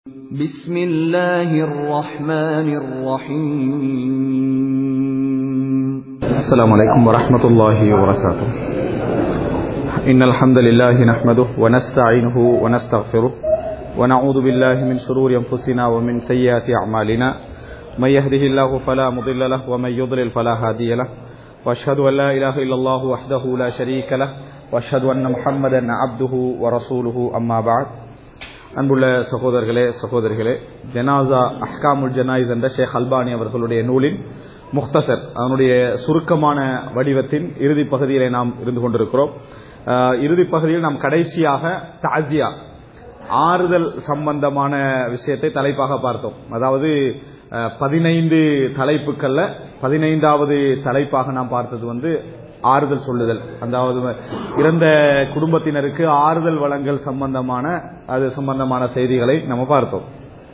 بسم الله الرحمن الرحيم السلام عليكم ورحمة الله وبركاته إن الحمد لله نحمده ونستعينه ونستغفره ونعوذ بالله من شرور أنفسنا ومن سيئات أعمالنا من يهده الله فلا مضل له ومن يضلل فلا هادي له وأشهد أن لا إله إلا الله وحده لا شريك له وأشهد أن محمدا عبده ورسوله أما بعد அன்புள்ள சகோதரர்களே சகோதரிகளே ஜனாசா அஹ்காமுல் ஜனாயிஸ் என்ற ஷேக் அல்பானி அவர்களுடைய நூலின் முக்தசர் அதனுடைய சுருக்கமான வடிவத்தின் இறுதி பகுதியிலே நாம் இருந்து கொண்டிருக்கிறோம் அஹ், இறுதி பகுதியில் நாம் கடைசியாக தாஜியா ஆறுதல் சம்பந்தமான விஷயத்தை தலைப்பாக பார்த்தோம் அதாவது அஹ், பதினைந்து தலைப்புகள்ல பதினைந்தாவது தலைப்பாக நாம் பார்த்தது வந்து ஆறுதல் சொல்லுதல் அதாவது இறந்த குடும்பத்தினருக்கு ஆறுதல் வழங்கல் சம்பந்தமான அது சம்பந்தமான செய்திகளை நம்ம பார்த்தோம்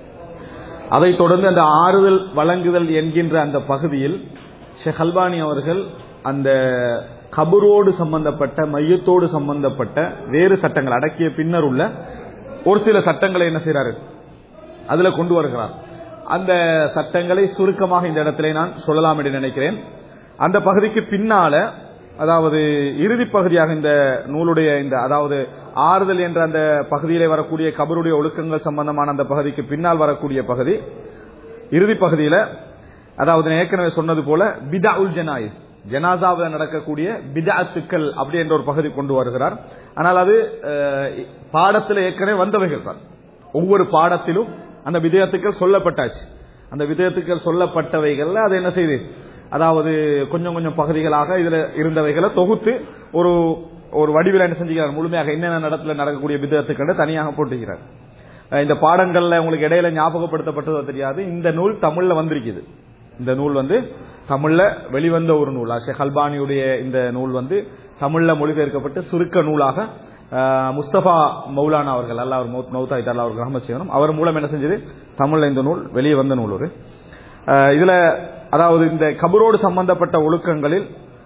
அதைத் தொடர்ந்து அந்த ஆறுதல் வழங்குதல் என்கின்ற அந்த பகுதியில் ஷேக் அல்பானி அவர்கள் அந்த கபரோடு சம்பந்தப்பட்ட மையத்தோடு சம்பந்தப்பட்ட வேறு சட்டங்கள் அடக்கிய பின்னர் உள்ள ஒரு சில சட்டங்களை என்ன செய்றாரு அதுல கொண்டு வருகிறார் அந்த சட்டங்களை சுருக்கமாக இந்த இடத்திலே நான் சொல்லலாம் என்று நினைக்கிறேன் அந்த பகுதிக்கு பின்னால அதாவது இறுதி பகுதியாக இந்த நூலுடைய இந்த அதாவது ஆறுதல் என்ற அந்த பகுதியிலே வரக்கூடிய கபருடைய ஒழுக்கங்கள் சம்பந்தமான அந்த பகுதிக்கு பின்னால் வரக்கூடிய பகுதி இறுதி பகுதியில அதாவது நான் ஏற்கனவே சொன்னது போல பிதா உல் ஜனாயிஸ் ஜனாசாவில் நடக்கக்கூடிய பிதாத்துக்கள் அப்படி என்ற ஒரு பகுதி கொண்டு வருகிறார் ஆனால் அது அஹ், பாடத்தில் ஏற்கனவே வந்தவைகள் தான் ஒவ்வொரு பாடத்திலும் அந்த விதயத்துக்கள் சொல்லப்பட்டாச்சு அந்த விதயத்துக்கள் சொல்லப்பட்டவைகள்ல அது என்ன செய்யுது அதாவது கொஞ்சம் கொஞ்சம் பகுதிகளாக இதுல இருந்தவைகளை தொகுத்து ஒரு ஒரு வடிவில் என்ன செஞ்சுக்கிறார் முழுமையாக என்னென்ன நடத்துல நடக்கக்கூடிய விதத்துக்கள் தனியாக போட்டுக்கிறார் அஹ் இந்த பாடங்கள்ல உங்களுக்கு இடையில ஞாபகப்படுத்தப்பட்டதோ தெரியாது இந்த நூல் தமிழ்ல வந்திருக்குது இந்த நூல் வந்து தமிழ்ல வெளிவந்த ஒரு நூல் ஷேக் அல்பானியுடைய இந்த நூல் வந்து தமிழ்ல மொழிபெயர்க்கப்பட்டு சுருக்க நூலாக அஹ், முஸ்தபா மௌலானா அவர்கள் அல்ல அவர் மௌத்தாய் அல்லா அவர்கள் ரஹமத் செய்யணும் அவர் மூலம் என்ன செஞ்சது தமிழ்ல இந்த நூல் வெளியே வந்த நூல் ஒரு அஹ், இதுல அதாவது இந்த கபரோடு சம்பந்தப்பட்ட ஒழுக்கங்களில்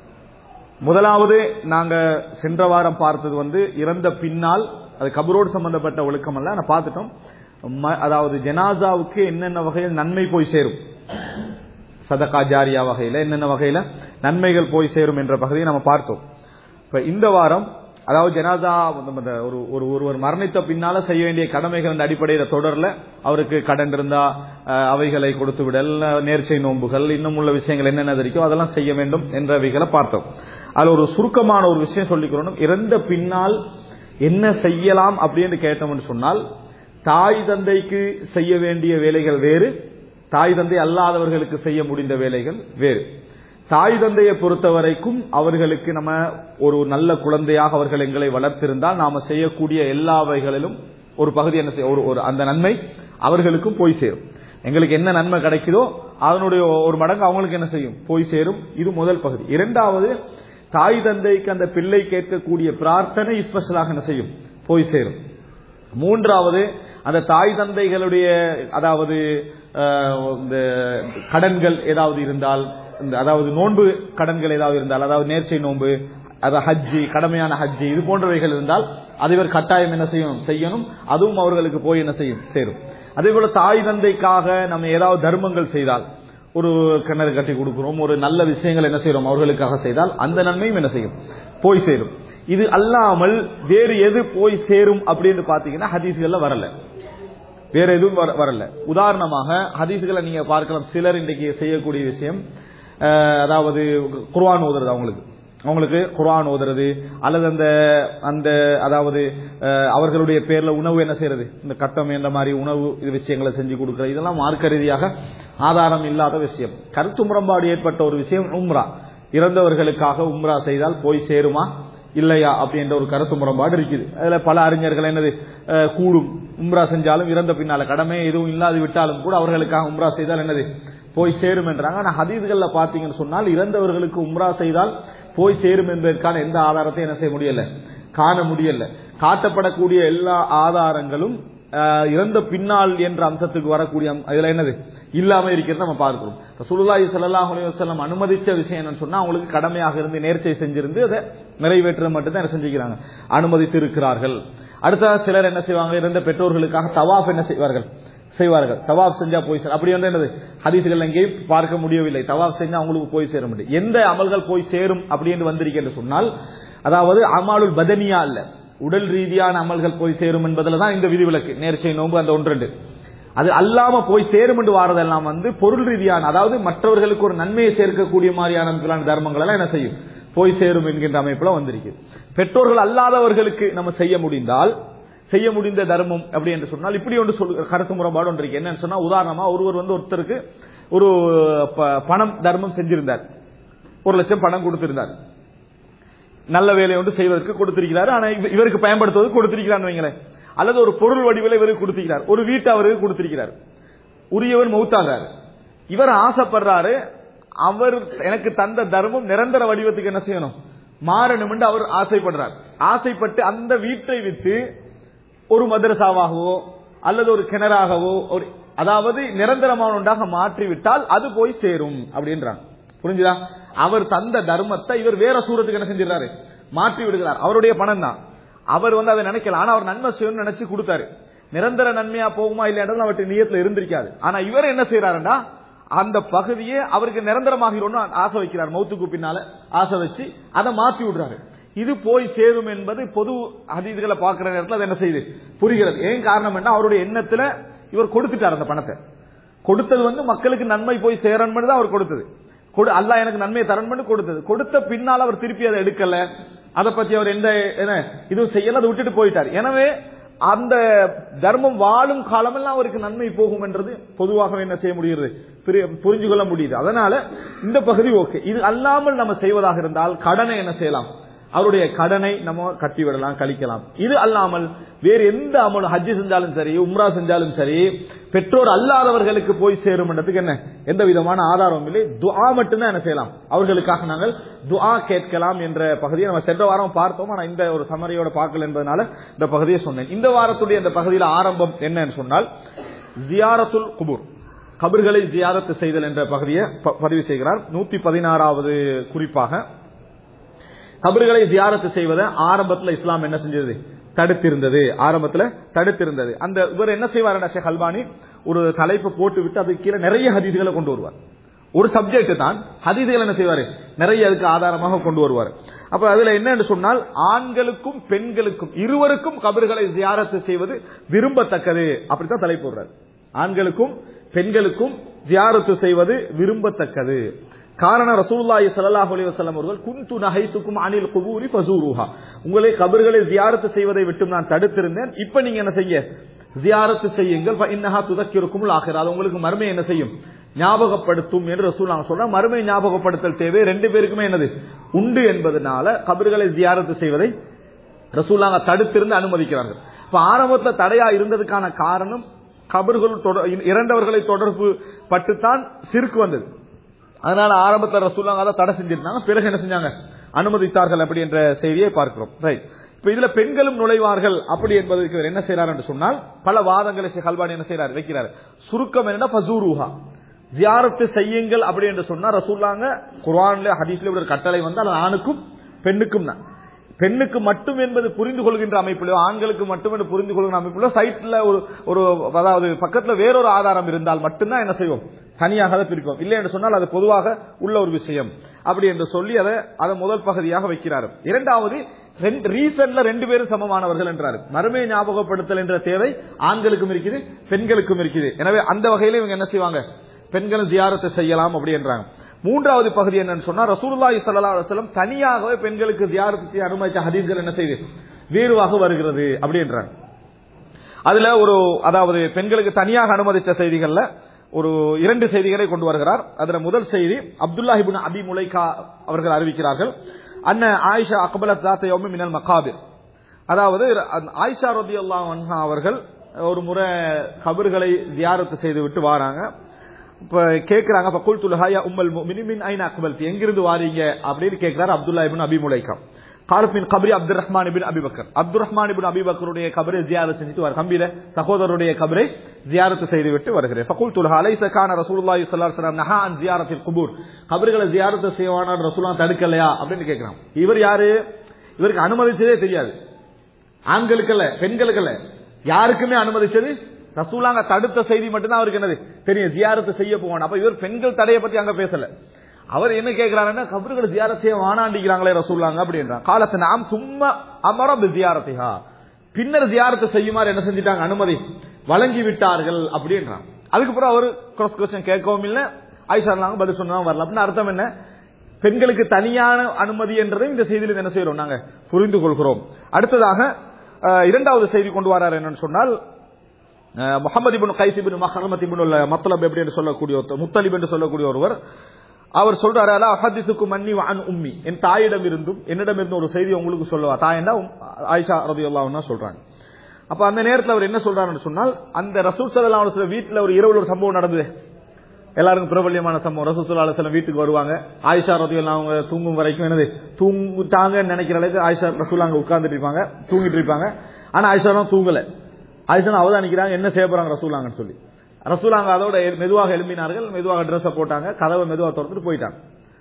முதலாவது நாங்க சென்ற வாரம் பார்த்தது வந்து இறந்த பின்னால் அது கபரோடு சம்பந்தப்பட்ட ஒழுக்கம் அல்ல நான் பார்த்துட்டோம் ம- அதாவது ஜனாசாவுக்கு என்னென்ன வகையில் நன்மை போய் சேரும் சதகா ஜாரியா வகையில என்னென்ன வகையில நன்மைகள் போய் சேரும் என்ற பகுதியை நம்ம பார்த்தோம் இப்ப இந்த வாரம் அதாவது ஜனாதா அந்த ஒரு ஒரு ஒருவர் மரணித்த பின்னால செய்ய வேண்டிய கடமைகள் அந்த அடிப்படையில தொடர்ல அவருக்கு கடன் இருந்தா அஹ், அவைகளை கொடுத்து விடல் நேர்ச்சை நோன்புகள் இன்னும் உள்ள விஷயங்கள் என்னென்ன இருக்கோ அதெல்லாம் செய்ய வேண்டும் என்றவைகளை பார்த்தோம் அதுல ஒரு சுருக்கமான ஒரு விஷயம் சொல்லிக்கிறோம் இறந்த பின்னால் என்ன செய்யலாம் அப்படின்னு கேட்டோம்னு சொன்னால் தாய் தந்தைக்கு செய்ய வேண்டிய வேலைகள் வேறு தாய் தந்தை அல்லாதவர்களுக்கு செய்ய முடிந்த வேலைகள் வேறு தாய் தந்தையை பொறுத்த வரைக்கும் அவர்களுக்கு நம்ம ஒரு நல்ல குழந்தையாக அவர்கள் எங்களை வளர்த்திருந்தால் நாம செய்யக்கூடிய எல்லா வகைகளிலும் ஒரு பகுதி என்ன செய்ய ஒரு ஒரு அந்த நன்மை அவர்களுக்கும் போய் சேரும் எங்களுக்கு என்ன நன்மை கிடைக்குதோ அதனுடைய ஒரு மடங்கு அவங்களுக்கு என்ன செய்யும் போய் சேரும் இது முதல் பகுதி இரண்டாவது தாய் தந்தைக்கு அந்த பிள்ளை கேட்கக்கூடிய பிரார்த்தனை ஸ்பெஷலாக என்ன செய்யும் போய் சேரும் மூன்றாவது அந்த தாய் தந்தைகளுடைய அதாவது அஹ், இந்த கடன்கள் ஏதாவது இருந்தால் இந்த அதாவது நோன்பு கடன்கள் ஏதாவது இருந்தால் அதாவது நேர்ச்சை நோன்பு அது ஹஜ்ஜி கடமையான ஹஜ்ஜி இது போன்றவைகள் இருந்தால் அது இவர் கட்டாயம் என்ன செய்யணும் செய்யணும் அதுவும் அவர்களுக்கு போய் என்ன செய்யும் சேரும் அதே போல தாய் தந்தைக்காக நம்ம ஏதாவது தர்மங்கள் செய்தால் ஒரு கிணறு கட்டி கொடுக்கிறோம் ஒரு நல்ல விஷயங்கள் என்ன செய்யறோம் அவர்களுக்காக செய்தால் அந்த நன்மையும் என்ன செய்யும் போய் சேரும் இது அல்லாமல் வேறு எது போய் சேரும் அப்படின்னு பாத்தீங்கன்னா ஹதீஸ்கள்ல வரல வேற எதுவும் வர- வரல உதாரணமாக ஹதீஸ்களை நீங்க பார்க்கலாம் சிலர் இன்றைக்கு செய்யக்கூடிய விஷயம் அஹ், அதாவது குர்ஆன் ஓதுறது அவங்களுக்கு அவங்களுக்கு குர்ஆன் ஓதுறது அல்லது அந்த அந்த அதாவது அஹ், அவர்களுடைய பேர்ல உணவு என்ன செய்யறது இந்த கட்டம் என்ற மாதிரி உணவு இது விஷயங்களை செஞ்சு கொடுக்கிறது இதெல்லாம் மார்க்க ரீதியாக ஆதாரம் இல்லாத விஷயம் கருத்து முரண்பாடு ஏற்பட்ட ஒரு விஷயம் உம்ரா இறந்தவர்களுக்காக உம்ரா செய்தால் போய் சேருமா இல்லையா அப்படின்ற ஒரு கருத்து முரண்பாடு இருக்குது அதுல பல அறிஞர்கள் என்னது அஹ், கூடும் உம்ரா செஞ்சாலும் இறந்த பின்னால கடமை எதுவும் இல்லாது விட்டாலும் கூட அவர்களுக்காக உம்ரா செய்தால் என்னது போய் சேரும் என்றாங்க ஆனா ஹதீஸ்கள்ல பாத்தீங்கன்னு சொன்னால் இறந்தவர்களுக்கு உம்ரா செய்தால் போய் சேரும் என்பதற்கான எந்த ஆதாரத்தையும் என்ன செய்ய முடியல காண முடியல காட்டப்படக்கூடிய எல்லா ஆதாரங்களும் அஹ், இறந்த பின்னால் என்ற அம்சத்துக்கு வரக்கூடிய அம்- இதுல என்னது இல்லாம இருக்கிறத நம்ம பார்க்கிறோம் சுல்லாஹி ஸல்லல்லாஹு அலைஹி வஸல்லம் அனுமதிச்ச விஷயம் என்னன்னு சொன்னா அவங்களுக்கு கடமையாக இருந்து நேர்ச்சை செஞ்சிருந்து அதை நிறைவேற்ற மட்டும்தான் என்ன செஞ்சுக்கிறாங்க அனுமதித்து இருக்கிறார்கள் அடுத்த சிலர் என்ன செய்வாங்க இறந்த பெற்றோர்களுக்காக தவாஃப் என்ன செய்வார்கள் செய்வார்கள் தவாப் செஞ்சா போய் சேரும் அப்படி வந்து என்னது ஹதீசுகள் எங்கேயும் பார்க்க முடியவில்லை தவாப் செஞ்சா அவங்களுக்கு போய் சேர முடியும் எந்த அமல்கள் போய் சேரும் அப்படின்னு வந்திருக்கேன் சொன்னால் அதாவது அமாலுல் பதனியா அல்ல உடல் ரீதியான அமல்கள் போய் சேரும் என்பதுல தான் இந்த விதிவிலக்கு நேர்ச்சை நோன்பு அந்த ஒன்றெண்டு அது அல்லாம போய் சேரும் என்று வாரதெல்லாம் வந்து பொருள் ரீதியான அதாவது மற்றவர்களுக்கு ஒரு நன்மையை சேர்க்கக்கூடிய மாதிரியான அமைப்பிலான தர்மங்கள் எல்லாம் என்ன செய்யும் போய் சேரும் என்கின்ற அமைப்புல வந்திருக்கு பெற்றோர்கள் அல்லாதவர்களுக்கு நம்ம செய்ய முடிந்தால் செய்ய முடிந்த தர்மம் அப்படி என்று சொன்னால் இப்படி ஒன்று சொல் கருத்து முறைப்பாடு ஒன்று இருக்கு என்னன்னு சொன்னா உதாரணமா ஒருவர் வந்து ஒருத்தருக்கு ஒரு ப- பணம் தர்மம் செஞ்சிருந்தார் ஒரு லட்சம் பணம் கொடுத்திருந்தார் நல்ல வேலை ஒன்று செய்வதற்கு கொடுத்திருக்கிறார் ஆனா இவ- இவருக்கு பயன்படுத்துவதற்கு கொடுத்திருக்கிறார் வைங்களேன் அல்லது ஒரு பொருள் வடிவில் இவருக்கு கொடுத்திருக்கிறார் ஒரு வீட்டை அவருக்கு கொடுத்திருக்கிறார் உரியவர் மௌத்தாகிறார் இவர் ஆசைப்படுறாரு அவர் எனக்கு தந்த தர்மம் நிரந்தர வடிவத்துக்கு என்ன செய்யணும் மாறணும் என்று அவர் ஆசைப்படுறார் ஆசைப்பட்டு அந்த வீட்டை விட்டு ஒரு மதரசாவாகவோ அல்லது ஒரு கிணறாகவோ ஒரு அதாவது நிரந்தரமான ஒன்றாக மாற்றிவிட்டால் அது போய் சேரும் அப்படின்றாங்க புரிஞ்சுதா அவர் தந்த தர்மத்தை இவர் வேற சூரத்துக்கு என்ன செஞ்சிடறாரு மாற்றி விடுகிறார் அவருடைய பணம் தான் அவர் வந்து அதை நினைக்கல ஆனா அவர் நன்மை செய்யணும்னு நினைச்சு கொடுத்தாரு நிரந்தர நன்மையா போகுமா இல்லையான்றது அவர்கிட்ட நியத்துல இருந்திருக்காது ஆனா இவர் என்ன செய்யறாருன்னா அந்த பகுதியே அவருக்கு நிரந்தரமாகிறோம்னு ஆசை வைக்கிறார் மௌத்துக்கு பின்னால ஆசை வச்சு அதை மாத்தி விடுறாரு இது போய் சேரும் என்பது பொது அதீதுகளை பார்க்கிற நேரத்தில் அது என்ன செய்யுது புரிகிறது ஏன் காரணம் என்ன அவருடைய எண்ணத்துல இவர் கொடுத்துட்டார் அந்த பணத்தை கொடுத்தது வந்து மக்களுக்கு நன்மை போய் சேரணும் தான் அவர் கொடுத்தது கொடு அல்லாஹ் எனக்கு நன்மையை தரணும் கொடுத்தது கொடுத்த பின்னால் அவர் திருப்பி அதை எடுக்கல அதை பத்தி அவர் எந்த என்ன இதுவும் செய்யல அதை விட்டுட்டு போயிட்டார் எனவே அந்த தர்மம் வாழும் காலமெல்லாம் அவருக்கு நன்மை போகும் என்றது பொதுவாக என்ன செய்ய முடியுது பிரி- புரிஞ்சு கொள்ள முடியுது அதனால இந்த பகுதி ஓகே இது அல்லாமல் நம்ம செய்வதாக இருந்தால் கடனை என்ன செய்யலாம் அவருடைய கடனை நம்ம கட்டி விடலாம் கழிக்கலாம் இது அல்லாமல் வேறு எந்த அமலும் ஹஜ்ஜி செஞ்சாலும் சரி உம்ரா செஞ்சாலும் சரி பெற்றோர் அல்லாதவர்களுக்கு போய் சேரும்ன்றதுக்கு என்ன எந்த விதமான ஆதாரமும் இல்லை துஆ மட்டும்தான் என்ன செய்யலாம் அவர்களுக்காக நாங்கள் துஆ கேட்கலாம் என்ற பகுதியை நம்ம சென்ற வாரம் பார்த்தோம் ஆனா இந்த ஒரு சமரியோட பார்க்கல என்பதனால இந்த பகுதியை சொன்னேன் இந்த வாரத்துடைய இந்த பகுதியில் ஆரம்பம் என்னன்னு சொன்னால் ஜியாரத்துல் குபூர் கபர்களை ஜியாரத்து செய்தல் என்ற பகுதியை ப- பதிவு செய்கிறார் நூத்தி பதினாறாவது குறிப்பாக கபர்களை ஜியாரத்து செய்வதை ஆரம்பத்துல இஸ்லாம் என்ன செஞ்சது தடுத்திருந்தது ஆரம்பத்துல தடுத்திருந்தது அந்த இவர் என்ன செய்வார் ஷேக் அல்பானி ஒரு தலைப்பு போட்டு விட்டு அதுக்கு கீழே நிறைய ஹதீதுகளை கொண்டு வருவார் ஒரு சப்ஜெக்ட் தான் ஹதீதுகள் என்ன செய்வாரு நிறைய அதுக்கு ஆதாரமாக கொண்டு வருவார் அப்ப அதுல என்னன்னு சொன்னால் ஆண்களுக்கும் பெண்களுக்கும் இருவருக்கும் கபர்களை ஜியாரத்து செய்வது விரும்பத்தக்கது அப்படித்தான் தலைப்பு விடுறார் ஆண்களுக்கும் பெண்களுக்கும் ஜியாரத்து செய்வது விரும்பத்தக்கது காரணம் ரசூலுல்லாஹி ஸல்லல்லாஹு அலைஹி வஸல்லம் அவர்கள் குன்து நஹைத்துக்கும் அனில் குபூரி ஃபசூருஹா உங்களை கபர்களை ஜியாரத்து செய்வதை விட்டு நான் தடுத்திருந்தேன் இப்ப நீங்க என்ன செய்ய ஜியாரத்து செய்யுங்கள் ஃப இன்னஹா துதக்கிருக்குமுல் ஆகிரா அது உங்களுக்கு மறுமை என்ன செய்யும் ஞாபகப்படுத்தும் என்று ரசூலுல்லாஹ் சொல்றாங்க மறுமை ஞாபகப்படுத்தல் தேவை ரெண்டு பேருக்குமே என்னது உண்டு என்பதனால கபர்களை ஜியாரத்து செய்வதை ரசூலாங்க தடுத்திருந்து அனுமதிக்கிறார்கள் இப்ப ஆரம்பத்துல தடையா இருந்ததுக்கான காரணம் கபர்கள் தொட- இறந்தவர்களை தொடர்பு பட்டுத்தான் சிறுக்கு வந்தது அதனால ஆரம்பத்தில் ரசூலாங்க அதை தடை செஞ்சிருந்தாங்க பிறகு என்ன செஞ்சாங்க அனுமதித்தார்கள் அப்படி என்ற செய்தியை பார்க்கிறோம் ரைட் இப்ப இதுல பெண்களும் நுழைவார்கள் அப்படி என்பதற்கு இவர் என்ன செய்யறார் என்று சொன்னால் பல வாதங்களை ஷேக் அல்பானி என்ன செய்யறார் வைக்கிறார் சுருக்கம் என்ன ஃபசூருஹா ஜியாரத்து செய்யுங்கள் அப்படி என்று சொன்னா ரசூல்லாங்க குர்ஆன்ல ஹதீஸ்ல இப்படி ஒரு கட்டளை வந்து அது ஆணுக்கும் பெண்ணுக்கும் தான் பெண்ணுக்கு மட்டும் என்பது புரிந்து கொள்கின்ற அமைப்பிலோ ஆண்களுக்கு மட்டும் என்று புரிந்து கொள்கின்ற அமைப்பிலோ சைட்ல ஒரு ஒரு அதாவது பக்கத்துல வேறொரு ஆதாரம் இருந்தால் மட்டும்தான் என்ன செய்வோம் தனியாக அதை பிரிப்போம் இல்லை என்று சொன்னால் அது பொதுவாக உள்ள ஒரு விஷயம் அப்படி என்று சொல்லி அதை அதை முதல் பகுதியாக வைக்கிறார் இரண்டாவது ரெண்டு ரீசன்ல ரெண்டு பேரும் சமமானவர்கள் என்றார் மறுமை ஞாபகப்படுத்தல் என்ற தேவை ஆண்களுக்கும் இருக்குது பெண்களுக்கும் இருக்குது எனவே அந்த வகையில இவங்க என்ன செய்வாங்க பெண்களும் ஜியாரத்தை செய்யலாம் அப்படி என்றாங்க மூன்றாவது பகுதி என்னன்னு சொன்னா ரசூலுல்லாஹி ஸல்லல்லாஹு அலைஹி வஸல்லம் தனியாகவே பெண்களுக்கு ஜியாரத்து செய்ய அனுமதித்த ஹதீஸ்கள் என்ன செய்யுது வேறுவாக வருகிறது அப்படி என்றாங்க அதுல ஒரு அதாவது பெண்களுக்கு தனியாக அனுமதித்த செய்திகள்ல ஒரு இரண்டு செய்திகளை கொண்டு வருகிறார் அதுல முதல் செய்தி அப்துல்லாஹிபின் அபி முலைகா அவர்கள் அறிவிக்கிறார்கள் அன்ன ஆயிஷா அக்பலத் தாத்த யௌமி மினல் மகாபிர் அதாவது ஆயிஷா ரதியல்லாஹு அன்ஹா அவர்கள் ஒரு முறை கபர்களை ஜியாரத்து செய்து விட்டு வாராங்க இப்ப கேக்குறாங்க அப்ப குல் துல்ஹாயா உம்மல் முஃமினின் மின் ஐன அக்பல்தி எங்கிருந்து வாரீங்க அப்படின்னு கேக்குறாரு அப்துல்லா இப்னு அபி முலைகா காலத் மின் கபரி Abdul Rahman ibn Abi Bakr Abdul Rahman ibn அபிபக்கருடைய கபரை ஜியாரத் செஞ்சுட்டு வர கம்பீர சகோதரருடைய கபரை ஜியாரத்து செய்து விட்டு வருகிறேன் ஃபகுல் துல்ஹா அலைஸ கான ரசூலுல்லாஹி ஸல்லல்லாஹு அலைஹி வஸல்லம் நஹா அன் ஜியாரத்தில் குபூர் கபர்களை ஜியாரத்து செய்வான ரசூலுல்லாஹ் தடுக்கலையா அப்படின்னு கேக்குறான் இவர் யாரு இவருக்கு அனுமதிச்சதே தெரியாது ஆண்களுக்கு அல்ல பெண்களுக்கு அல்ல யாருக்குமே அனுமதிச்சது ரசூலாங்க தடுத்த செய்தி மட்டும்தான் அவருக்கு என்னது தெரியும் ஜியாரத்து செய்ய போவான் அப்ப இவர் பெண்கள் தடையை பத்தி அங்க பேசல அவர் என்ன கேட்கிறாருன்னா கபறுகளை ஜியாரத் செய்ய வானாண்டிக்கிறாங்களே ரசூலாங்க அப்படின்றான் காலத்தை நாம் சும்மா அமரம் ஜியாரத்திஹா பின்னர் ஜியாரத்தை செய்யுமாறு என்ன செஞ்சிட்டாங்க அனுமதி வழங்கி விட்டார்கள் அப்படின்றான் அதுக்கப்புறம் அவர் cross கொஸ்டின் கேட்கவும் இல்லை ஆயிஷா நாங்க பதில் சொன்னா வரலாம் அப்படின்னு அர்த்தம் என்ன பெண்களுக்கு தனியான அனுமதி என்றதையும் இந்த செய்தியில் என்ன செய்யறோம் நாங்க புரிந்து கொள்கிறோம் அடுத்ததாக அஹ், இரண்டாவது செய்தி கொண்டு வரார் என்னன்னு சொன்னால் அஹ், Muhammad ibn Qais ibn Makhramah ibn Muttalib எப்படி என்று சொல்லக்கூடிய ஒருத்தர் முத்தலிப் என்று சொல்லக்கூடிய ஒருவர் அவர் சொல்றாரு அலா அஹதிசுக்கு மன்னி வான் உம்மி என் தாயிடம் இருந்தும் என்னிடம் இருந்தும் ஒரு செய்தி உங்களுக்கு சொல்லவா தாயண்டா ஆயிஷா ரதி சொல்றாங்க அப்ப அந்த நேரத்தில் அவர் என்ன சொல்றாருன்னு சொன்னால் அந்த ரசூல் சல்லா அலுவல வீட்டுல ஒரு இரவுல ஒரு சம்பவம் நடந்தது எல்லாருக்கும் பிரபல்யமான சம்பவம் ரசூல் சல்லா அலுவலம் வீட்டுக்கு வருவாங்க ஆயிஷா ரதி அவங்க தூங்கும் வரைக்கும் என்னது தூங்குட்டாங்கன்னு நினைக்கிற அளவுக்கு ஆயிஷா ரசூல் அங்க உட்கார்ந்துட்டு இருப்பாங்க தூங்கிட்டு இருப்பாங்க ஆனா ஆயிஷா தான் தூங்கல ஆயிஷா அவதானிக்கிறாங்க என்ன செய்ய போறாங்க ரசூலாங்கன்னு சொல்லி ரசூலாங்க அதோட மெதுவாக எழுப்பினார்கள் மெதுவாக ட்ரெஸ்ஸை போட்டாங்க கதவை மெதுவாக திறந்துட்டு போயிட்டாங்க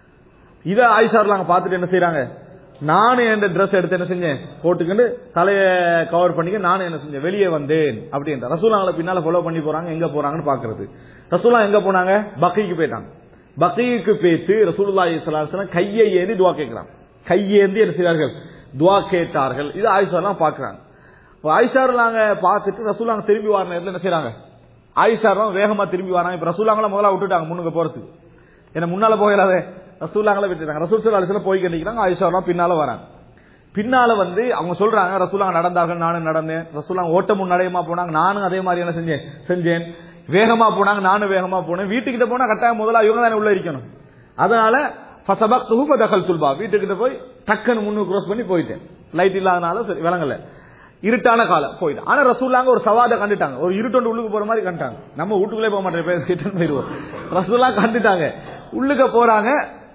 இதை ஆயிஷார்லாங்க பார்த்துட்டு என்ன செய்றாங்க நானும் என் ட்ரெஸ் எடுத்து என்ன செஞ்சேன் போட்டுக்கிட்டு தலையை கவர் பண்ணிக்க நானும் என்ன செஞ்சேன் வெளியே வந்தேன் அப்படின்ற ரசூலாங்களை பின்னால ஃபாலோ பண்ணி போறாங்க எங்க போறாங்கன்னு பாக்குறது ரசூலா எங்க போனாங்க பக்கிக்கு போயிட்டாங்க பக்கிக்கு பேத்து ரசூலுல்லாஹி ஸல்லல்லாஹு அலைஹி வஸல்லம் கையை ஏந்தி துவா கேட்கிறாங்க கையேந்தி என்ன செய்வார்கள் துவா கேட்டார்கள் இது ஆயிஷாலாம் பாக்குறாங்க இப்ப ஆயிஷார்லாங்க பார்த்துட்டு ரசூலாங்க திரும்பி வர நேரத்தில் என்ன செய்றாங்க ஆயிஷாரும் வேகமா திரும்பி வராங்க இப்ப ரசூலாங்கள முதல்ல விட்டுட்டாங்க முன்னுக்கு போறதுக்கு ஏன்னா முன்னால போகலாத ரசூலாங்கள விட்டுட்டாங்க ரசூல் சல்லா அலிஸ்லாம் போய் கண்டிக்கிறாங்க ஆயிஷாலாம் பின்னால வராங்க பின்னால வந்து அவங்க சொல்றாங்க ரசூலாங்க நடந்தார்கள் நானும் நடந்தேன் ரசூலாங்க ஓட்டமும் நடையமா போனாங்க நானும் அதே மாதிரி என்ன செஞ்சேன் செஞ்சேன் வேகமா போனாங்க நானும் வேகமா போனேன் வீட்டுக்கிட்ட போனா கட்டாயம் முதல்ல இவங்க தானே உள்ள இருக்கணும் அதனால ஃபசபக்துஹு ஃபதகல்துல் பாப் வீட்டுக்கிட்ட போய் டக்குன்னு முன்னுக்கு க்ரோஸ் பண்ணி போயிட்டேன் லைட் இல்லாதனால சரி விளங்கல இருட்டான காலம் போயிட்டு ஆனா ரசூல்லாங்க ஒரு சவாத கண்டுட்டாங்க ஒரு இருட்டொண்டு உள்ளுக்கு போற மாதிரி கண்டாங்க நம்ம வீட்டுக்குள்ளே போக மாட்டேன் பேர் ரிட்டர்ன் போயிருவோம் ரசூல்லா கண்டுட்டாங்க உள்ளுக்க போறாங்க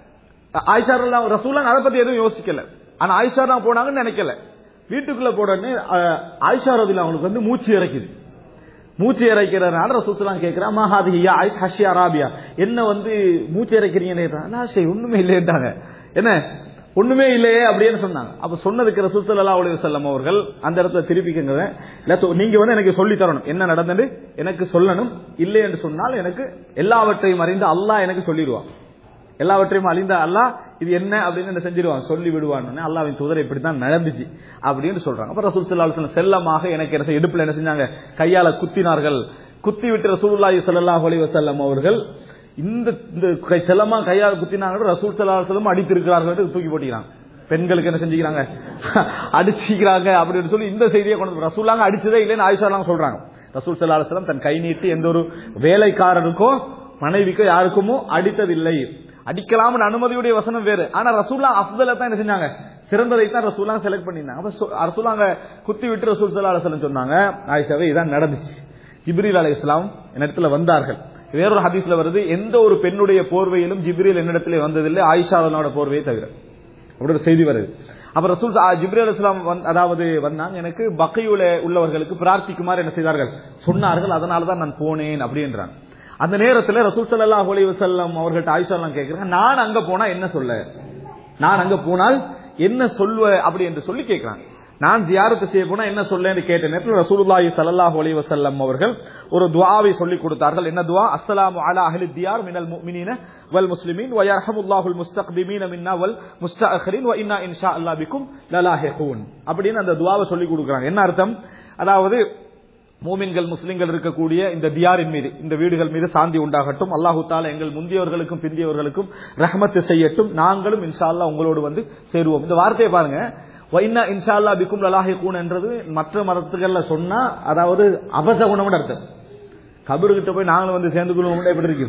ஆயிஷா ரசூல்லாங்க அதை பத்தி எதுவும் யோசிக்கல ஆனா ஆயிஷா தான் போனாங்கன்னு நினைக்கல வீட்டுக்குள்ள போடனே ஆயிஷா ரதில் அவங்களுக்கு வந்து மூச்சு இறக்குது மூச்சு இறைக்கிறதுனால ரசூசலாம் கேட்கிறா மஹாதியா ஐஸ் ஹஷி அராபியா என்ன வந்து மூச்சு இறைக்கிறீங்க ஒண்ணுமே இல்லைன்றாங்க என்ன ஒண்ணுமே இல்லையே அப்படின்னு சொன்னாங்க அப்ப சொன்னதுக்கு ரசூல் சல்லா அலி வல்லம் அவர்கள் அந்த இடத்துல திருப்பிக்கங்க நீங்க வந்து எனக்கு சொல்லி தரணும் என்ன நடந்தது எனக்கு சொல்லணும் இல்லை என்று சொன்னால் எனக்கு எல்லாவற்றையும் அறிந்து அல்லாஹ் எனக்கு சொல்லிடுவான் எல்லாவற்றையும் அழிந்த அல்லாஹ் இது என்ன அப்படின்னு என்ன செஞ்சிருவான் சொல்லி விடுவான்னு அல்லாவின் தூதர் இப்படித்தான் நடந்துச்சு அப்படின்னு சொல்றாங்க அப்ப ரசூல் சல்லா அலுவலம் செல்லமாக எனக்கு என்ன இடுப்புல என்ன செஞ்சாங்க கையால குத்தினார்கள் குத்தி விட்டு ரசூல்லாஹி சல்லாஹ் அலி வசல்லம் அவர்கள் இந்த இந்த கை செல்லமா கையால் குத்தினாங்க ரசூல் சல்லா செல்லம் அடித்திருக்கிறார்கள் தூக்கி போட்டிக்கிறாங்க பெண்களுக்கு என்ன செஞ்சுக்கிறாங்க அடிச்சுக்கிறாங்க அப்படின்னு சொல்லி இந்த செய்தியை கொண்டு ரசூலாங்க அடிச்சதே இல்லைன்னு ஆயிஷாலாம் சொல்றாங்க ரசூல் சல்லா அலுவலம் தன் கை நீட்டி எந்த ஒரு வேலைக்காரருக்கோ மனைவிக்கோ யாருக்குமோ அடித்ததில்லை அடிக்கலாம்னு அனுமதியுடைய வசனம் வேறு ஆனா ரசூல்லா அப்தல தான் என்ன செஞ்சாங்க சிறந்ததை தான் ரசூல்லா செலக்ட் பண்ணிருந்தாங்க அப்ப ரசூலாங்க குத்தி விட்டு ரசூல் சல்லா அலுவலம் சொன்னாங்க ஆயிஷாவே இதான் நடந்துச்சு ஜிப்ரீல் அலி இஸ்லாம் என்னிடத்துல வந்தார்கள் வேறொரு ஹதீஸ்ல வருது எந்த ஒரு பெண்ணுடைய போர்வையிலும் ஜிப்ரீல் என்னிடத்துல வந்ததில்லை ஆயிஷாவனோட போர்வையை தவிர அப்படி ஒரு செய்தி வருது அப்ப ரசூல் ஜிப்ரி அலி இஸ்லாம் அதாவது வந்தாங்க எனக்கு பக்கையுல உள்ளவர்களுக்கு பிரார்த்திக்குமாறு என்ன செய்தார்கள் சொன்னார்கள் அதனாலதான் நான் போனேன் அப்படின்றாங்க அந்த நேரத்தில் ரசூல் சல்லா அலி வசல்லம் அவர்கள்ட்ட ஆயிஷா கேட்கிறாங்க நான் அங்க போனா என்ன சொல்ல நான் அங்க போனால் என்ன சொல்வ அப்படி என்று சொல்லி கேட்கிறாங்க நான் ஜியாரத்து செய்ய போனா என்ன சொல்லேன்னு கேட்ட நேரத்தில் ரசூலுல்லாஹி ஸல்லல்லாஹு அலைஹி வஸல்லம் அவர்கள் ஒரு துஆவை சொல்லி கொடுத்தார்கள் என்ன துஆ அஸ்ஸலாமு அலா அஹ்லி தியார் மினல் முஃமினீன வல் முஸ்லிமீன் வ யர்ஹமுல்லாஹுல் முஸ்தக்திமீன மின்னா வல் முஸ்தஅഖിரீன் வ இன்னா இன்ஷா அல்லாஹ் பிக்கும் லலாஹிகூன் அப்படின்னு அந்த துஆவை சொல்லி கொடுக்குறாங்க என்ன அர்த்தம் அதாவது மூமின்கள் முஸ்லிம்கள் இருக்கக்கூடிய இந்த தியாரின் மீது இந்த வீடுகள் மீது சாந்தி உண்டாகட்டும் அல்லாஹு தாலா எங்கள் முந்தியவர்களுக்கும் பிந்தியவர்களுக்கும் ரஹமத்து செய்யட்டும் நாங்களும் இன்ஷா அல்லா உங்களோடு வந்து சேருவோம் இந்த வார்த்தையை பாருங்க வைனா இன்ஷா அல்லா பிக்கும் லலாஹி கூன் என்றது மற்ற மதத்துகள்ல சொன்னா அதாவது அபசகுணம்னு அர்த்தம் கபருக்கிட்ட போய் நாங்களும் வந்து சேர்ந்து கொள்வோம் எப்படி இருக்கும்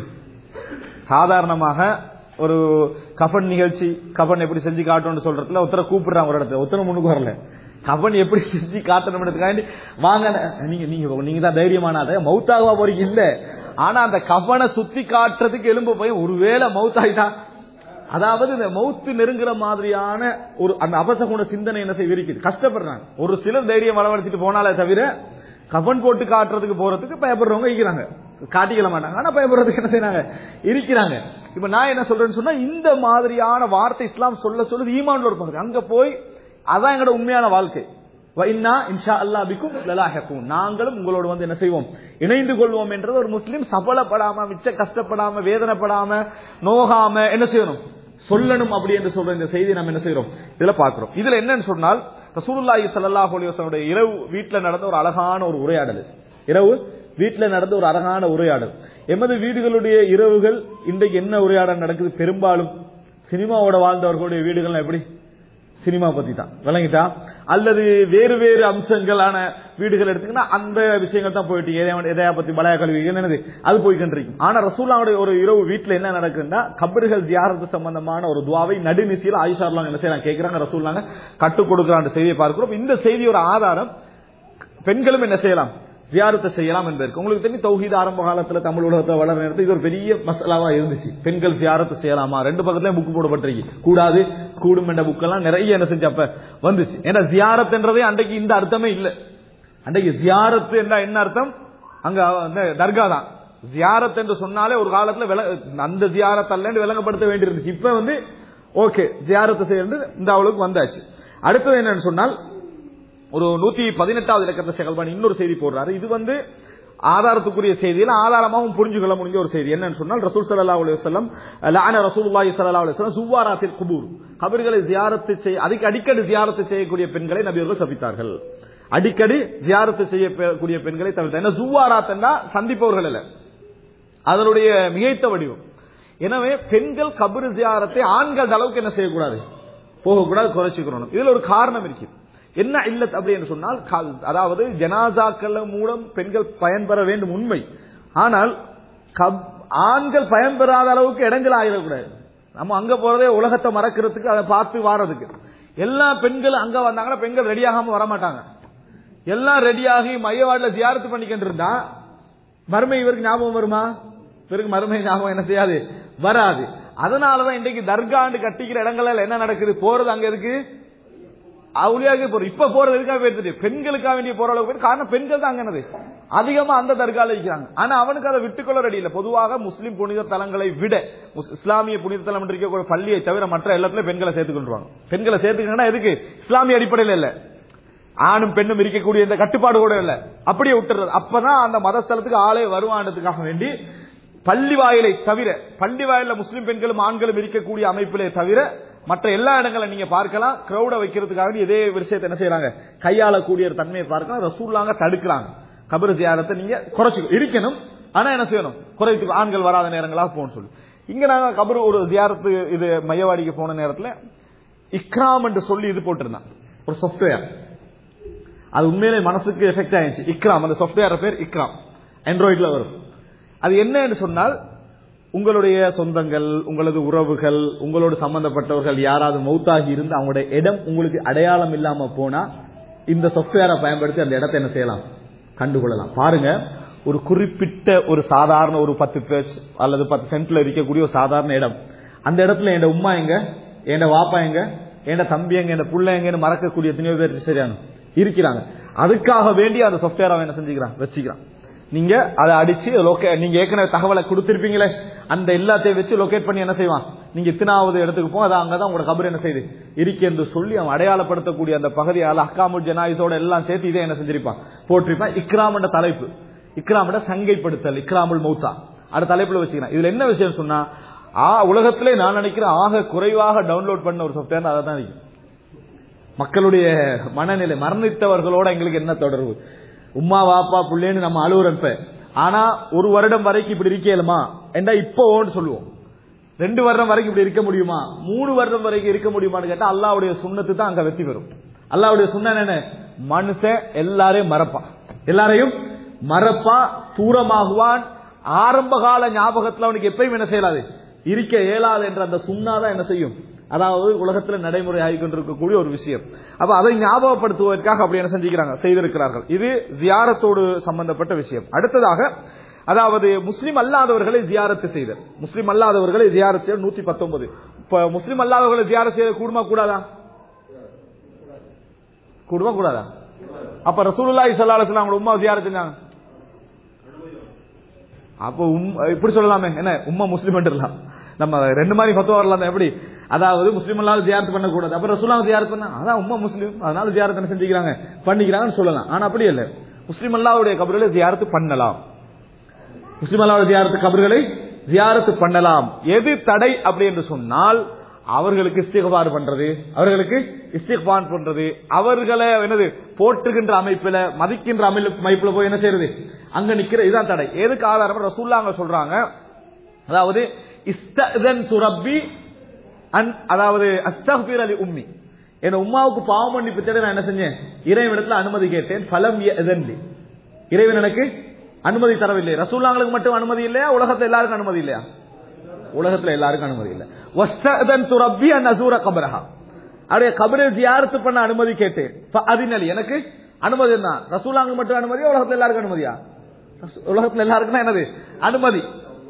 சாதாரணமாக ஒரு கஃபன் நிகழ்ச்சி கஃபன் எப்படி செஞ்சு காட்டணும்னு சொல்றதுல ஒருத்தரை கூப்பிடுறாங்க ஒரு இடத்துல ஒருத்தரை முன்னுக்கு வரல கபன் எப்படி செஞ்சு காட்டணும்ன்றதுக்காண்டி வாங்க நீங்க நீங்க நீங்க தான் தைரியமான மவுத்தாகவா போறீங்க இல்ல ஆனா அந்த கபனை சுத்தி காட்டுறதுக்கு எலும்பு போய் ஒருவேளை மவுத்தாயிட்டா அதாவது இந்த மவுத்து நெருங்குற மாதிரியான ஒரு அந்த அபசகுண சிந்தனை என்ன செய்ய இருக்குது கஷ்டப்படுறாங்க ஒரு சிலர் தைரியம் வளவடிச்சிட்டு போனாலே தவிர கபன் போட்டு காட்டுறதுக்கு போறதுக்கு பயப்படுறவங்க இருக்கிறாங்க காட்டிக்கல மாட்டாங்க ஆனா பயப்படுறதுக்கு என்ன செய்யறாங்க இருக்கிறாங்க இப்ப நான் என்ன சொல்றேன்னு சொன்னா இந்த மாதிரியான வார்த்தை இஸ்லாம் சொல்ல சொல்லுது ஈமான்ல ஒரு பங்கு அங்க போய் அதான் எங்களோட உண்மையான வாழ்க்கை வைன்னா இன்ஷா அல்லா பிக்கும் லலாஹிக்கும் நாங்களும் உங்களோடு வந்து என்ன செய்வோம் இணைந்து கொள்வோம் என்றது ஒரு முஸ்லீம் சபலப்படாம மிச்ச கஷ்டப்படாம வேதனைப்படாம நோகாம என்ன செய்யணும் சொல்லணும் அப்படி என்று சொல்ற இந்த செய்தியை நம்ம என்ன செய்யறோம் இதுல பாக்குறோம் இதுல என்னன்னு சொன்னால் ரசூலுல்லாஹி ஸல்லல்லாஹு அலைஹி வஸல்லம் இரவு வீட்டுல நடந்த ஒரு அழகான ஒரு உரையாடல் இரவு வீட்டுல நடந்த ஒரு அழகான உரையாடல் எமது வீடுகளுடைய இரவுகள் இன்றைக்கு என்ன உரையாடல் நடக்குது பெரும்பாலும் சினிமாவோட வாழ்ந்தவர்களுடைய வீடுகள் எப்படி சினிமா பத்தி தான் விளங்கிட்டா அல்லது வேறு வேறு அம்சங்களான வீடுகள் எடுத்தீங்கன்னா அந்த விஷயங்கள் தான் போயிட்டு எதையா- எதையா பத்தி பலைய கல்வி என்னது அது போய்கின்றிருக்கும் ஆனா ரசூல்லாவுடைய ஒரு இரவு வீட்டுல என்ன நடக்குதுன்னா கபறுகள் தியாரத்து சம்பந்தமான ஒரு துவாவை நடுநிசையில் ஆயிஷார்லாங்க என்ன செய்யலாம் கேட்கிறாங்க ரசூல்லாங்க கட்டுக் கொடுக்குறான்ற செய்தியை பார்க்கிறோம் இந்த செய்தி ஒரு ஆதாரம் பெண்களும் என்ன செய்யலாம் ஜியாரத்தை செய்யலாம் என்பதற்கு உங்களுக்கு தெரியும் தௌஹீத் ஆரம்ப காலத்துல தமிழ் உலகத்தை வளர நேரத்தில் இது ஒரு பெரிய மசாலாவா இருந்துச்சு பெண்கள் ஜியாரத்தை செய்யலாமா ரெண்டு பக்கத்துலயும் புக் போடப்பட்டிருக்கு கூடாது கூடும் என்ற புக்கெல்லாம் நிறைய என்ன செஞ்சு அப்ப வந்துச்சு ஏன்னா ஜியாரத்ன்றதே அன்றைக்கு இந்த அர்த்தமே இல்ல அன்றைக்கு ஜியாரத்து என்ற என்ன அர்த்தம் அங்க அந்த தர்கா தான் ஜியாரத் என்று சொன்னாலே ஒரு காலத்துல விள- அந்த ஜியாரத் அல்லன்னு விளங்கப்படுத்த வேண்டியிருந்துச்சு இப்ப வந்து ஓகே ஜியாரத்தை செய்யறது இந்த அவளுக்கு வந்தாச்சு அடுத்தது என்னன்னு சொன்னால் ஒரு நூத்தி பதினெட்டாவது இலக்கத்தை செகல்பான் இன்னொரு செய்தி போடுறாரு இது வந்து ஆதாரத்துக்குரிய செய்தியில ஆதாரமாகவும் புரிஞ்சுக்கொள்ள முடிஞ்ச ஒரு செய்தி என்னன்னு சொன்னால் ரசூல் ஸல்லல்லாஹு அலைஹி வஸல்லம் லஅன ரசூலுல்லாஹி ஸல்லல்லாஹு அலைஹி வஸல்லம் சுவாராத்தில் குபூர் கபர்களை ஜியாரத்து செய்ய அதுக்கு அடிக்கடி ஜியாரத்து செய்யக்கூடிய பெண்களை நபியர்கள் சபித்தார்கள் அடிக்கடி ஜியாரத்து செய்யக்கூடிய பெண்களை தவிர்த்தார் என்ன சுவாராத்னா சந்திப்பவர்கள் அல்ல அதனுடைய மிகைத்த வடிவம் எனவே பெண்கள் கபரு ஜியாரத்தை ஆண்கள் அளவுக்கு என்ன செய்யக்கூடாது போகக்கூடாது குறைச்சிக்கணும் இதுல ஒரு காரணம் இருக்கு என்ன இல்லத் அப்படி என்று சொன்னால் கா- அதாவது ஜனாசாக்கள் மூலம் பெண்கள் பயன்பெற வேண்டும் உண்மை ஆனால் கப்- ஆண்கள் பயன்பெறாத அளவுக்கு இடங்கள் ஆகிடக்கூடாது நம்ம அங்க போறதே உலகத்தை மறக்கிறதுக்கு அதை பார்த்து வாரதுக்கு எல்லா பெண்களும் அங்க வந்தாங்கன்னா பெண்கள் ரெடியாகாம வர மாட்டாங்க எல்லாம் ரெடியாகி மையவாடில ஜியாரத்து பண்ணிக்கிட்டு இருந்தா மறுமை இவருக்கு ஞாபகம் வருமா இவருக்கு மறுமை ஞாபகம் என்ன செய்யாது வராது அதனாலதான் இன்றைக்கு தர்காண்டு கட்டிக்கிற இடங்கள்ல என்ன நடக்குது போறது அங்க இருக்கு அவளியாக போறோம் இப்ப போறது எதுக்காக போயிருது பெண்களுக்காக வேண்டிய போற அளவுக்கு போயிருக்கு. காரணம் பெண்கள் தான் அங்கனது அதிகமா அந்த தர்கால இருக்கிறாங்க ஆனா அவனுக்கு அதை விட்டுக்கொள்ள ரெடி இல்ல பொதுவாக முஸ்லிம் புனித தலங்களை விட முஸ்- இஸ்லாமிய புனித தலம் என்று இருக்கக்கூடிய பள்ளியை தவிர மற்ற எல்லாத்துலயும் பெண்களை சேர்த்துக் கொள்வாங்க பெண்களை சேர்த்துக்கணும்னா எதுக்கு இஸ்லாமிய அடிப்படையில் இல்ல ஆணும் பெண்ணும் இருக்கக்கூடிய இந்த கட்டுப்பாடு கூட இல்ல அப்படியே விட்டுறது அப்பதான் அந்த மதஸ்தலத்துக்கு ஆளே வருவானதுக்காக வேண்டி பள்ளி வாயிலை தவிர பள்ளி வாயில முஸ்லிம் பெண்களும் ஆண்களும் இருக்கக்கூடிய அமைப்பிலே தவிர மற்ற எல்லா இடங்களும் நீங்க பார்க்கலாம் கிரௌட வைக்கிறதுக்காக வேண்டி இதே விஷயத்தை என்ன செய்யறாங்க கையாளக்கூடிய ஒரு தன்மையை பார்க்கலாம் ரசூல்லாங்க தடுக்கிறாங்க கபர் ஜியாரத்தை நீங்க குறைச்சு இருக்கணும் ஆனா என்ன செய்யணும் குறைத்து ஆண்கள் வராத நேரங்களாக போகணும்னு சொல்லி இங்க நாங்க கபர் ஒரு ஜியாரத்து இது மையவாடிக்கு போன நேரத்துல இக்ராம் என்று சொல்லி இது போட்டிருந்தான் ஒரு சாஃப்ட்வேர் அது உண்மையிலே மனசுக்கு எஃபெக்ட் ஆயிடுச்சு இக்ராம் அந்த சாஃப்ட்வேர் பேர் இக்ராம் ஆண்ட்ராய்டுல வரும் அது என்னன்னு சொன்னால் உங்களுடைய சொந்தங்கள் உங்களது உறவுகள் உங்களோடு சம்பந்தப்பட்டவர்கள் யாராவது மௌத்தாகி இருந்து அவங்களுடைய இடம் உங்களுக்கு அடையாளம் இல்லாம போனா இந்த சாஃப்ட்வேரை பயன்படுத்தி அந்த இடத்தை என்ன செய்யலாம் கண்டுகொள்ளலாம் பாருங்க ஒரு குறிப்பிட்ட ஒரு சாதாரண ஒரு பத்து பேர் அல்லது பத்து சென்ட்ல இருக்கக்கூடிய ஒரு சாதாரண இடம் அந்த இடத்துல என் உம்மா எங்க என் வாப்பா எங்க என் தம்பி எங்க என் புள்ள எங்கன்னு மறக்கக்கூடிய எத்தனையோ பேர் சரியான இருக்கிறாங்க அதுக்காக வேண்டி அந்த சாஃப்ட்வேர் அவன் என்ன செஞ்சுக்கிறான் வச்சுக்கிறான் நீங்க அதை அடிச்சு லொகே நீங்க ஏற்கனவே தகவலை கொடுத்திருப்பீங்களே அந்த எல்லாத்தையும் வச்சு லொகேட் பண்ணி என்ன செய்வான் நீங்க இத்தனாவது இடத்துக்கு போ அது அங்கதான் உங்களோட கபர் என்ன செய்யுது இருக்கு என்று சொல்லி அவன் அடையாளப்படுத்தக்கூடிய அந்த பகுதியால் அஹ்காமுல் ஜனாயிஸோட எல்லாம் சேர்த்து இதே என்ன செஞ்சிருப்பான் போட்டிருப்பான் இக்ராம் என்ற தலைப்பு இக்ராம் என்ற சங்கைப்படுத்தல் இக்ராமுல் மௌத்தா அந்த தலைப்புல வச்சுக்கிறேன் இதுல என்ன விஷயம் சொன்னா ஆ உலகத்திலே நான் நினைக்கிறேன் ஆக குறைவாக டவுன்லோட் பண்ண ஒரு சாஃப்ட்வேர் அதை தான் இருக்கு மக்களுடைய மனநிலை மரணித்தவர்களோட எங்களுக்கு என்ன தொடர்பு உம்மா வாப்பா புள்ளேன்னு நம்ம அழுகுறப்ப ஆனா ஒரு வருடம் வரைக்கும் இப்படி இருக்கேலுமா என்ன இப்போ ஓன்னு சொல்லுவோம் ரெண்டு வருடம் வரைக்கும் இப்படி இருக்க முடியுமா மூணு வருடம் வரைக்கும் இருக்க முடியுமான்னு கேட்டா அல்லாவுடைய சுண்ணத்து தான் அங்க வெற்றி பெறும் அல்லாவுடைய சுண்ண என்ன மனுஷன் எல்லாரையும் மறப்பான் எல்லாரையும் மறப்பான் தூரமாகுவான் ஆரம்ப கால ஞாபகத்துல அவனுக்கு எப்பயும் என்ன செய்யலாது இருக்க இயலாது என்ற அந்த சுண்ணாதான் என்ன செய்யும் அதாவது உலகத்துல நடைமுறை ஆகிக்கொண்டிருக்கக்கூடிய ஒரு விஷயம் அப்ப அதை ஞாபகப்படுத்துவதற்காக அப்படி என்ன செஞ்சுக்கிறாங்க செய்திருக்கிறார்கள் இது ஜியாரத்தோடு சம்பந்தப்பட்ட விஷயம் அடுத்ததாக அதாவது முஸ்லிம் அல்லாதவர்களை ஜியாரத்து செய்தல் முஸ்லிம் அல்லாதவர்களை ஜியாரத் செய்ய நூத்தி பத்தொன்பது இப்ப முஸ்லிம் அல்லாதவர்களை ஜியாரத் செய்ய கூடுமா கூடாதா கூடுமா கூடாதா அப்ப ரசூலுல்லாஹி ஸல்லல்லாஹு அலைஹி வஸல்லம் அவங்க உம்மா ஜியாரத் செஞ்சாங்க அப்போ உம் இப்படி சொல்லலாமே என்ன உம்மா முஸ்லிம் என்றலாம் நம்ம ரெண்டு மாதிரி ஃபத்துவா வரலாம் எப்படி அதாவது முஸ்லீம் அல்லாத ஜியாரத் பண்ணக்கூடாது அப்ப ரசூலாம் ஜியாரத் பண்ணா அதான் உம்மா முஸ்லீம் அதனால ஜியாரத் என்ன செஞ்சுக்கிறாங்க பண்ணிக்கிறாங்கன்னு சொல்லலாம் ஆனா அப்படி இல்ல முஸ்லீம் அல்லாவுடைய கபர்களை ஜியாரத்து பண்ணலாம் முஸ்லிம் அல்லாவுடைய ஜியாரத்து கபர்களை ஜியாரத்து பண்ணலாம் எது தடை அப்படி என்று சொன்னால் அவர்களுக்கு இஸ்திகபார் பண்றது அவர்களுக்கு இஸ்திகபான் பண்றது அவர்களை என்னது போற்றுகின்ற அமைப்புல மதிக்கின்ற அமைப்பு அமைப்புல போய் என்ன செய்யறது அங்க நிக்கிற இதுதான் தடை எதுக்கு ஆதாரம் ரசூல்லா அங்க சொல்றாங்க அதாவது இஸ்தன் சுரப்பி அன் அதாவது அஸ்தஃபீர் அலி உம்மி என் உம்மாவுக்கு பாவம் மன்னிப்பு தேட நான் என்ன செஞ்சேன் இறைவனிடத்துல அனுமதி கேட்டேன் பலம் எதன்லி இறைவன் எனக்கு அனுமதி தரவில்லை ரசூல்லாங்களுக்கு மட்டும் அனுமதி இல்லையா உலகத்துல எல்லாருக்கும் அனுமதி இல்லையா உலகத்துல எல்லாருக்கும் அனுமதி இல்லை வஸ்ததன் துரப்பி அன் அசூர கபரஹா அவருடைய கபரை ஜியாரத்து பண்ண அனுமதி கேட்டேன் அதினலி எனக்கு அனுமதி தான் ரசூலாங்க மட்டும் அனுமதியா உலகத்துல எல்லாருக்கும் அனுமதியா ரசூ- உலகத்துல எல்லாருக்கும் என்னது அனுமதி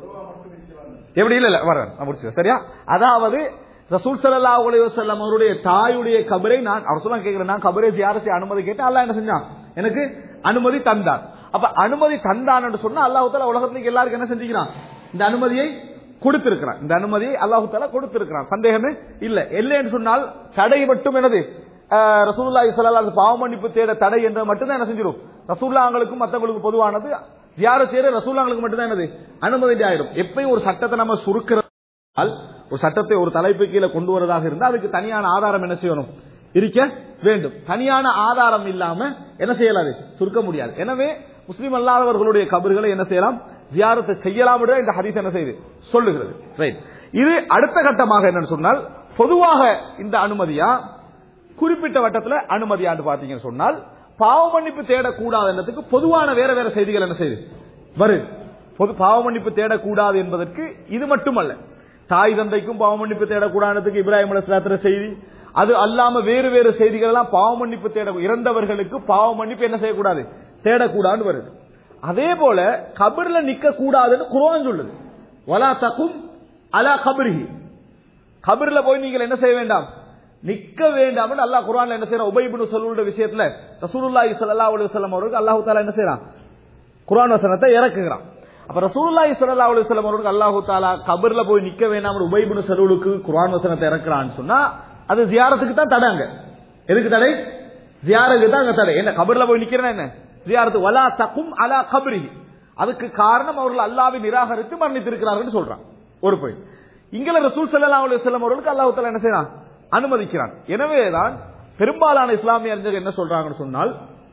எப்படி இல்ல இல்ல வரேன் நான் முடிச்சுக்கிறேன். சரியா அதாவது ரசூல் ஸல்லல்லாஹு அலைஹி வஸல்லம் அவருடைய தாயுடைய கபரை நான் அவர் சொல்ல கேட்கிறேன் நான் கபரை ஜியாரத்தை அனுமதி கேட்டு அல்லாஹ் என்ன செஞ்சான் எனக்கு அனுமதி தந்தான் அப்ப அனுமதி தந்தான் என்று சொன்னா அல்லாஹ் தாலா உலகத்துக்கு எல்லாருக்கும் என்ன செஞ்சுக்கிறான் இந்த அனுமதியை கொடுத்திருக்கிறான் இந்த அனுமதியை அல்லாஹு தாலா கொடுத்திருக்கிறான் சந்தேகமே இல்ல இல்லைன்னு சொன்னால் தடை மட்டும் என்னது அஹ், ரசூலுல்லாஹி ஸல்லல்லாஹு அலைஹி வஸல்லம் பாவ மன்னிப்பு தேட தடை என்ற மட்டும் தான் என்ன செஞ்சிடும் ரசூல்லாங்களுக்கும் மத்தவங்களுக்கும் பொதுவானது யார செய்யற ரசூல்லாங்களுக்கு மட்டும் தான் என்னது அனுமதி ஆயிடும் எப்பயும் ஒரு சட்டத்தை நம்ம சுருக்கிறால் ஒரு சட்டத்தை ஒரு தலைப்பு கீழே கொண்டு வரதாக இருந்தால் அதுக்கு தனியான ஆதாரம் என்ன செய்யணும் இருக்க வேண்டும் தனியான ஆதாரம் இல்லாம என்ன செய்யலாது சுருக்க முடியாது எனவே முஸ்லிம் அல்லாதவர்களுடைய கபர்களை என்ன செய்யலாம் ஜியாரத்தை செய்யலாம் என்று இந்த ஹதீஸ் என்ன செய்யுது சொல்லுகிறது ரைட் இது அடுத்த கட்டமாக என்னன்னு சொன்னால் பொதுவாக இந்த அனுமதியா குறிப்பிட்ட வட்டத்துல அனுமதியாண்டு பாத்தீங்கன்னு சொன்னால் பாவ மன்னிப்பு தேடக்கூடாதுன்றதுக்கு பொதுவான வேற வேற செய்திகள் என்ன செய்யுது வருது பொது பாவ மன்னிப்பு தேடக்கூடாது என்பதற்கு இது மட்டுமல்ல தாய் தந்தைக்கும் பாவ மன்னிப்பு தேடக்கூடாதுக்கு இப்ராஹிம் அலிஸ்லாத்திர செய்தி அது அல்லாம வேறு வேறு செய்திகள் எல்லாம் பாவ மன்னிப்பு தேட இறந்தவர்களுக்கு பாவ மன்னிப்பு என்ன செய்யக்கூடாது தேடக்கூடாதுன்னு வருது அதே போல கபர்ல நிக்க கூடாதுன்னு குர்ஆன் சொல்லுது வலா தக்கும் அலா கபரிஹி கபர்ல போய் நீங்கள் என்ன செய்ய வேண்டாம் நிக்க வேண்டாம் என்று அல்லாஹ் குர்ஆன்ல என்ன செய்யறான் உபைபின் சொல்லுடைய விஷயத்துல ரசூலுல்லாஹி ஸல்லல்லாஹு அலைஹி வஸல்லம் அவருக்கு அல்லாஹ் தஆலா என்ன செய்யறான் குர்ஆன் வசனத்தை இறக்குகிறான் அப்ப ரசூலுல்லாஹி ஸல்லல்லாஹு அலைஹி வஸல்லம் அவருக்கு அல்லாஹ் தஆலா கபர்ல போய் நிக்க வேண்டாம் உபைபின் சலூலுக்கு குர்ஆன் வசனத்தை இறக்குறான்னு சொன்னா அது ஜியாரத்துக்கு தான் தடை அங்க எதுக்கு தடை ஜியாரத்துக்கு தான் அங்க தடை என்ன கபர்ல போய் நிக்கிறேன்னா என்ன ஜியாரத்து வலா தக்கும் அலா கபரிஹி அதுக்கு காரணம் அவர்கள் அல்லாவை நிராகரித்து மரணித்திருக்கிறார்கள் சொல்றான் ஒரு பாயிண்ட் இங்கல ரசூல் ஸல்லல்லாஹு அலைஹி வஸல்லம் அவர்களுக்கு அல்லாஹ் தஆலா என்ன செய்யறான் அனுமதிக்கிறான் எனவேதான் பெரும்பாலான இஸ்லாமிய அறிஞர்கள் என்ன சொல்றாங்கன்னு சொன்னால்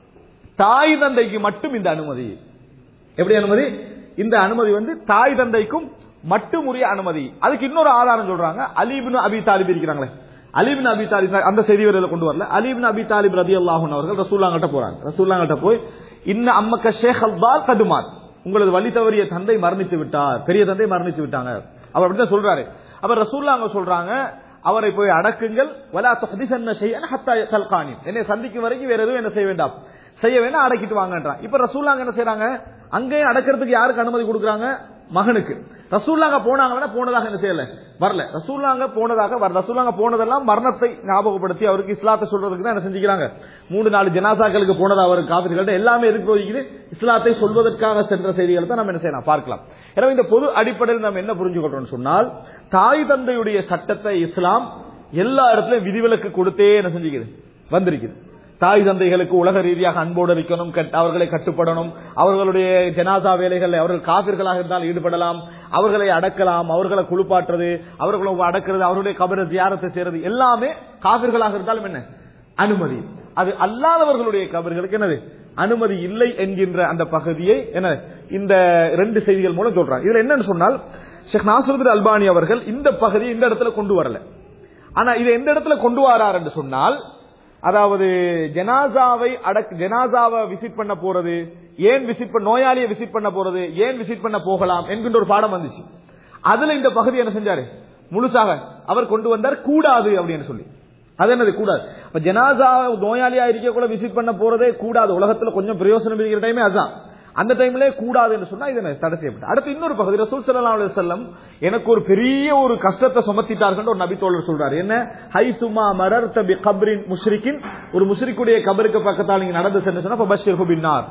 தாய் தந்தைக்கு மட்டும் இந்த அனுமதி எப்படி அனுமதி இந்த அனுமதி வந்து தாய் தந்தைக்கும் மட்டும் உரிய அனுமதி அதுக்கு இன்னொரு ஆதாரம் சொல்றாங்க அலிபின் அபி தாலிப் இருக்கிறாங்களே அலிபின் அபி தாலிப் அந்த செய்தி வரையில கொண்டு வரல அலிபின் அபி தாலிப் ரதி அல்லாஹூன் அவர்கள் ரசூல்லாங்கிட்ட போறாங்க ரசூல்லாங்கிட்ட போய் இன்ன அம்மக்க ஷேக் அல்பால் கதுமார் உங்களது வழி தவறிய தந்தை மரணித்து விட்டார் பெரிய தந்தை மரணித்து விட்டாங்க அவர் அப்படிதான் சொல்றாரு அவர் ரசூல்லாங்க சொல்றாங்க அவரை போய் அடக்குங்கள் வலா துஹதிசன்ன ஷைஅன் ஹத்தா தல்கானி என்னை சந்திக்கும் வரைக்கும் வேற எதுவும் என்ன செய்ய வேண்டாம் செய்ய வேண்டாம் அடக்கிட்டு வாங்கன்றான் இப்ப ரசூல்லாங்க என்ன செய்றாங்க அங்கேயும் அடக்கிறதுக்கு யாருக்கு அனுமதி கொடுக்குறாங்க மகனுக்கு ரசூல்லாங்க போனாங்கன்னா போனதாக என்ன செய்யல வரல ரசூல்லாங்க போனதாக வர ரசூல்லாங்க போனதெல்லாம் மரணத்தை ஞாபகப்படுத்தி அவருக்கு இஸ்லாத்தை சொல்றதுக்கு தான் என்ன செஞ்சுக்கிறாங்க மூணு நாலு ஜனாசாக்களுக்கு போனது அவருக்கு காவிர்கள்ட்ட எல்லாமே எதுக்கு போதிக்குது இஸ்லாத்தை சொல்வதற்காக சென்ற செய்திகளை தான் நம்ம என்ன செய்யலாம் பார்க்கலாம் எனவே இந்த பொது அடிப்படையில் நம்ம என்ன புரிஞ்சுக்கிறோம்னு சொன்னால் தாய் தந்தையுடைய சட்டத்தை இஸ்லாம் எல்லா இடத்துலயும் விதிவிலக்கு கொடுத்தே என்ன செஞ்சுக்குது வந்திருக்குது தாய் தந்தைகளுக்கு உலக ரீதியாக அன்போடு இருக்கணும் கட்- அவர்களை கட்டுப்படணும் அவர்களுடைய ஜனாசா வேலைகளில் அவர்கள் காபிர்களாக இருந்தால் ஈடுபடலாம் அவர்களை அடக்கலாம் அவர்களை குளிப்பாட்டுறது அவர்களை அடக்கிறது அவருடைய கபர தியாரத்தை செய்யறது எல்லாமே காபிர்களாக இருந்தாலும் என்ன அனுமதி அது அல்லாதவர்களுடைய கபர்களுக்கு என்னது அனுமதி இல்லை என்கின்ற அந்த பகுதியை என்ன இந்த ரெண்டு செய்திகள் மூலம் சொல்றாங்க இதுல என்னன்னு சொன்னால் ஷேக் நாசருதீன் அல்பானி அவர்கள் இந்த பகுதியை இந்த இடத்துல கொண்டு வரல ஆனா இதை எந்த இடத்துல கொண்டு வரார் என்று சொன்னால் அதாவது ஜனாசாவை அடக் ஜனாசாவை விசிட் பண்ண போறது ஏன் விசிட் பண்ண நோயாளியை விசிட் பண்ண போறது ஏன் விசிட் பண்ண போகலாம் என்கின்ற ஒரு பாடம் வந்துச்சு அதுல இந்த பகுதி என்ன செஞ்சாரு முழுசாக அவர் கொண்டு வந்தார் கூடாது அப்படின்னு சொல்லி அது என்னது கூடாது அப்ப ஜனாசா நோயாளியா இருக்க கூட விசிட் பண்ண போறதே கூடாது உலகத்துல கொஞ்சம் பிரயோசனம் இருக்கிற டைமே அதுதான் அந்த டைம்ல கூடாது என்று சொன்னா இது எனக்கு தடை செய்யப்பட்டு அடுத்து இன்னொரு பகுதி ரசூல் ஸல்லல்லாஹு அலைஹி வஸல்லம் எனக்கு ஒரு பெரிய ஒரு கஷ்டத்தை சுமத்திட்டார்கள் ஒரு நபி தோழர் சொல்றாரு என்ன ஹை சுமா மரர்த பி கப்ரின் முஷ்ரிக்கின் ஒரு முஷ்ரிக்குடைய கபருக்கு பக்கத்தால் நீங்க நடந்து சென்று சொன்னா பஷிர் பின்னார்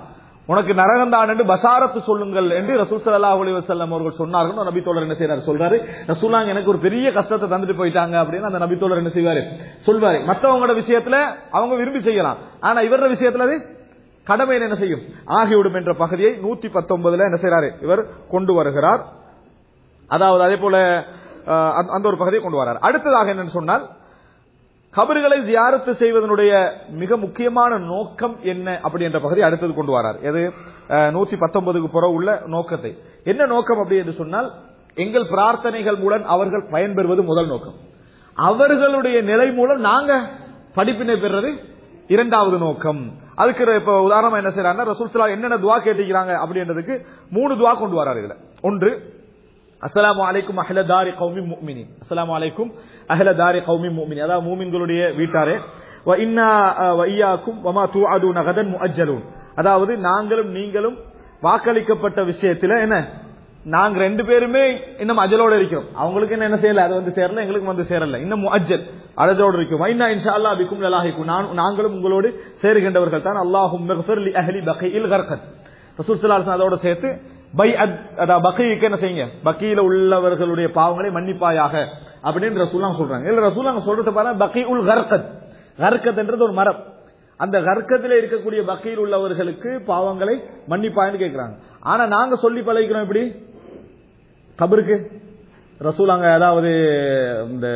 உனக்கு நரகந்தான் என்று பசாரத்து சொல்லுங்கள் என்று ரசூல் ஸல்லல்லாஹு அலைஹி வஸல்லம் அவர்கள் சொன்னார்கள் நபி தோழர் என்ன செய்யறாரு சொல்றாரு ரசூலாங்க எனக்கு ஒரு பெரிய கஷ்டத்தை தந்துட்டு போயிட்டாங்க அப்படின்னு அந்த நபி தோழர் என்ன செய்வாரு சொல்வாரு மத்தவங்களோட விஷயத்துல அவங்க விரும்பி செய்யலாம் ஆனா இவரோட விஷயத்துல அது கடமை என்ன செய்யும் ஆகிவிடும் என்ற பகுதியை நூத்தி பத்தொன்பதுல என்ன செய்யறாரு இவர் கொண்டு வருகிறார் அதாவது அதே போல அஹ், அந்த- அந்த ஒரு பகுதியை கொண்டு வரார் அடுத்ததாக என்னன்னு சொன்னால் கபறுகளை ஜியாரத்து செய்வதனுடைய மிக முக்கியமான நோக்கம் என்ன அப்படி என்ற பகுதி அடுத்தது கொண்டு வரார் எது நூத்தி பத்தொன்பதுக்கு புற உள்ள நோக்கத்தை என்ன நோக்கம் அப்படி என்று சொன்னால் எங்கள் பிரார்த்தனைகள் மூலம் அவர்கள் பயன்பெறுவது முதல் நோக்கம் அவர்களுடைய நிலை மூலம் நாங்க படிப்பினை பெறுறது இரண்டாவது நோக்கம் அதுக்கு இப்ப உதாரணமா என்ன செய்யறாங்க ரசூல் ஸல்லல்லாஹு என்னென்ன துவா கேட்டிருக்கிறாங்க அப்படின்றதுக்கு மூணு துவா கொண்டு வராரு இதுல ஒன்று அஸ்ஸலாமு அலைக்கும் அஹ்ல தாரி கௌமி முஃமினின் அஸ்ஸலாமு அலைக்கும் அஹ்ல தாரி கௌமி முஃமினின் அதாவது மூமின்களுடைய வீட்டாரே வ இன்னா அஹ், வ இய்யாக்கும் வமா தூஅதுன கதன் முஅஜ்ஜலூன் அதாவது நாங்களும் நீங்களும் வாக்களிக்கப்பட்ட விஷயத்துல என்ன நாங்க ரெண்டு பேருமே இன்னும் அஜலோட இருக்கிறோம் அவங்களுக்கு என்ன என்ன செய்யல அது வந்து சேரல எங்களுக்கு வந்து சேரல இன்னும் முஅஜ்ஜல் அஜலோட இருக்கும் வைனா இன்ஷா அல்லாஹ் பிக்கும் லலாஹிக்கும் நான் நாங்களும் உங்களோடு சேருகின்றவர்கள் தான் அல்லாஹும் மக்ஃபிர் லி அஹ்லி பகையில் கர்கத் ரசூல் ஸல்லல்லாஹு அலைஹி வஸல்லம் அதோட சேர்த்து பை அத் அதாவது பக்கிக்கு என்ன செய்யுங்க பக்கியில உள்ளவர்களுடைய பாவங்களை மன்னிப்பாயாக அப்படின்னு ரசூல்லாம் சொல்றாங்க இல்ல ரசூல்லாங்க சொல்றது பாருங்க பக்கி உல் கர்கத் கர்கத் என்றது ஒரு மரம் அந்த கர்க்கத்தில் இருக்கக்கூடிய பக்கியில் உள்ளவர்களுக்கு பாவங்களை மன்னிப்பான்னு கேட்கிறாங்க ஆனா நாங்க சொல்லி பழகிக்கிறோம் எப்படி கபருக்கு ரசூலாங்க அதாவது இந்த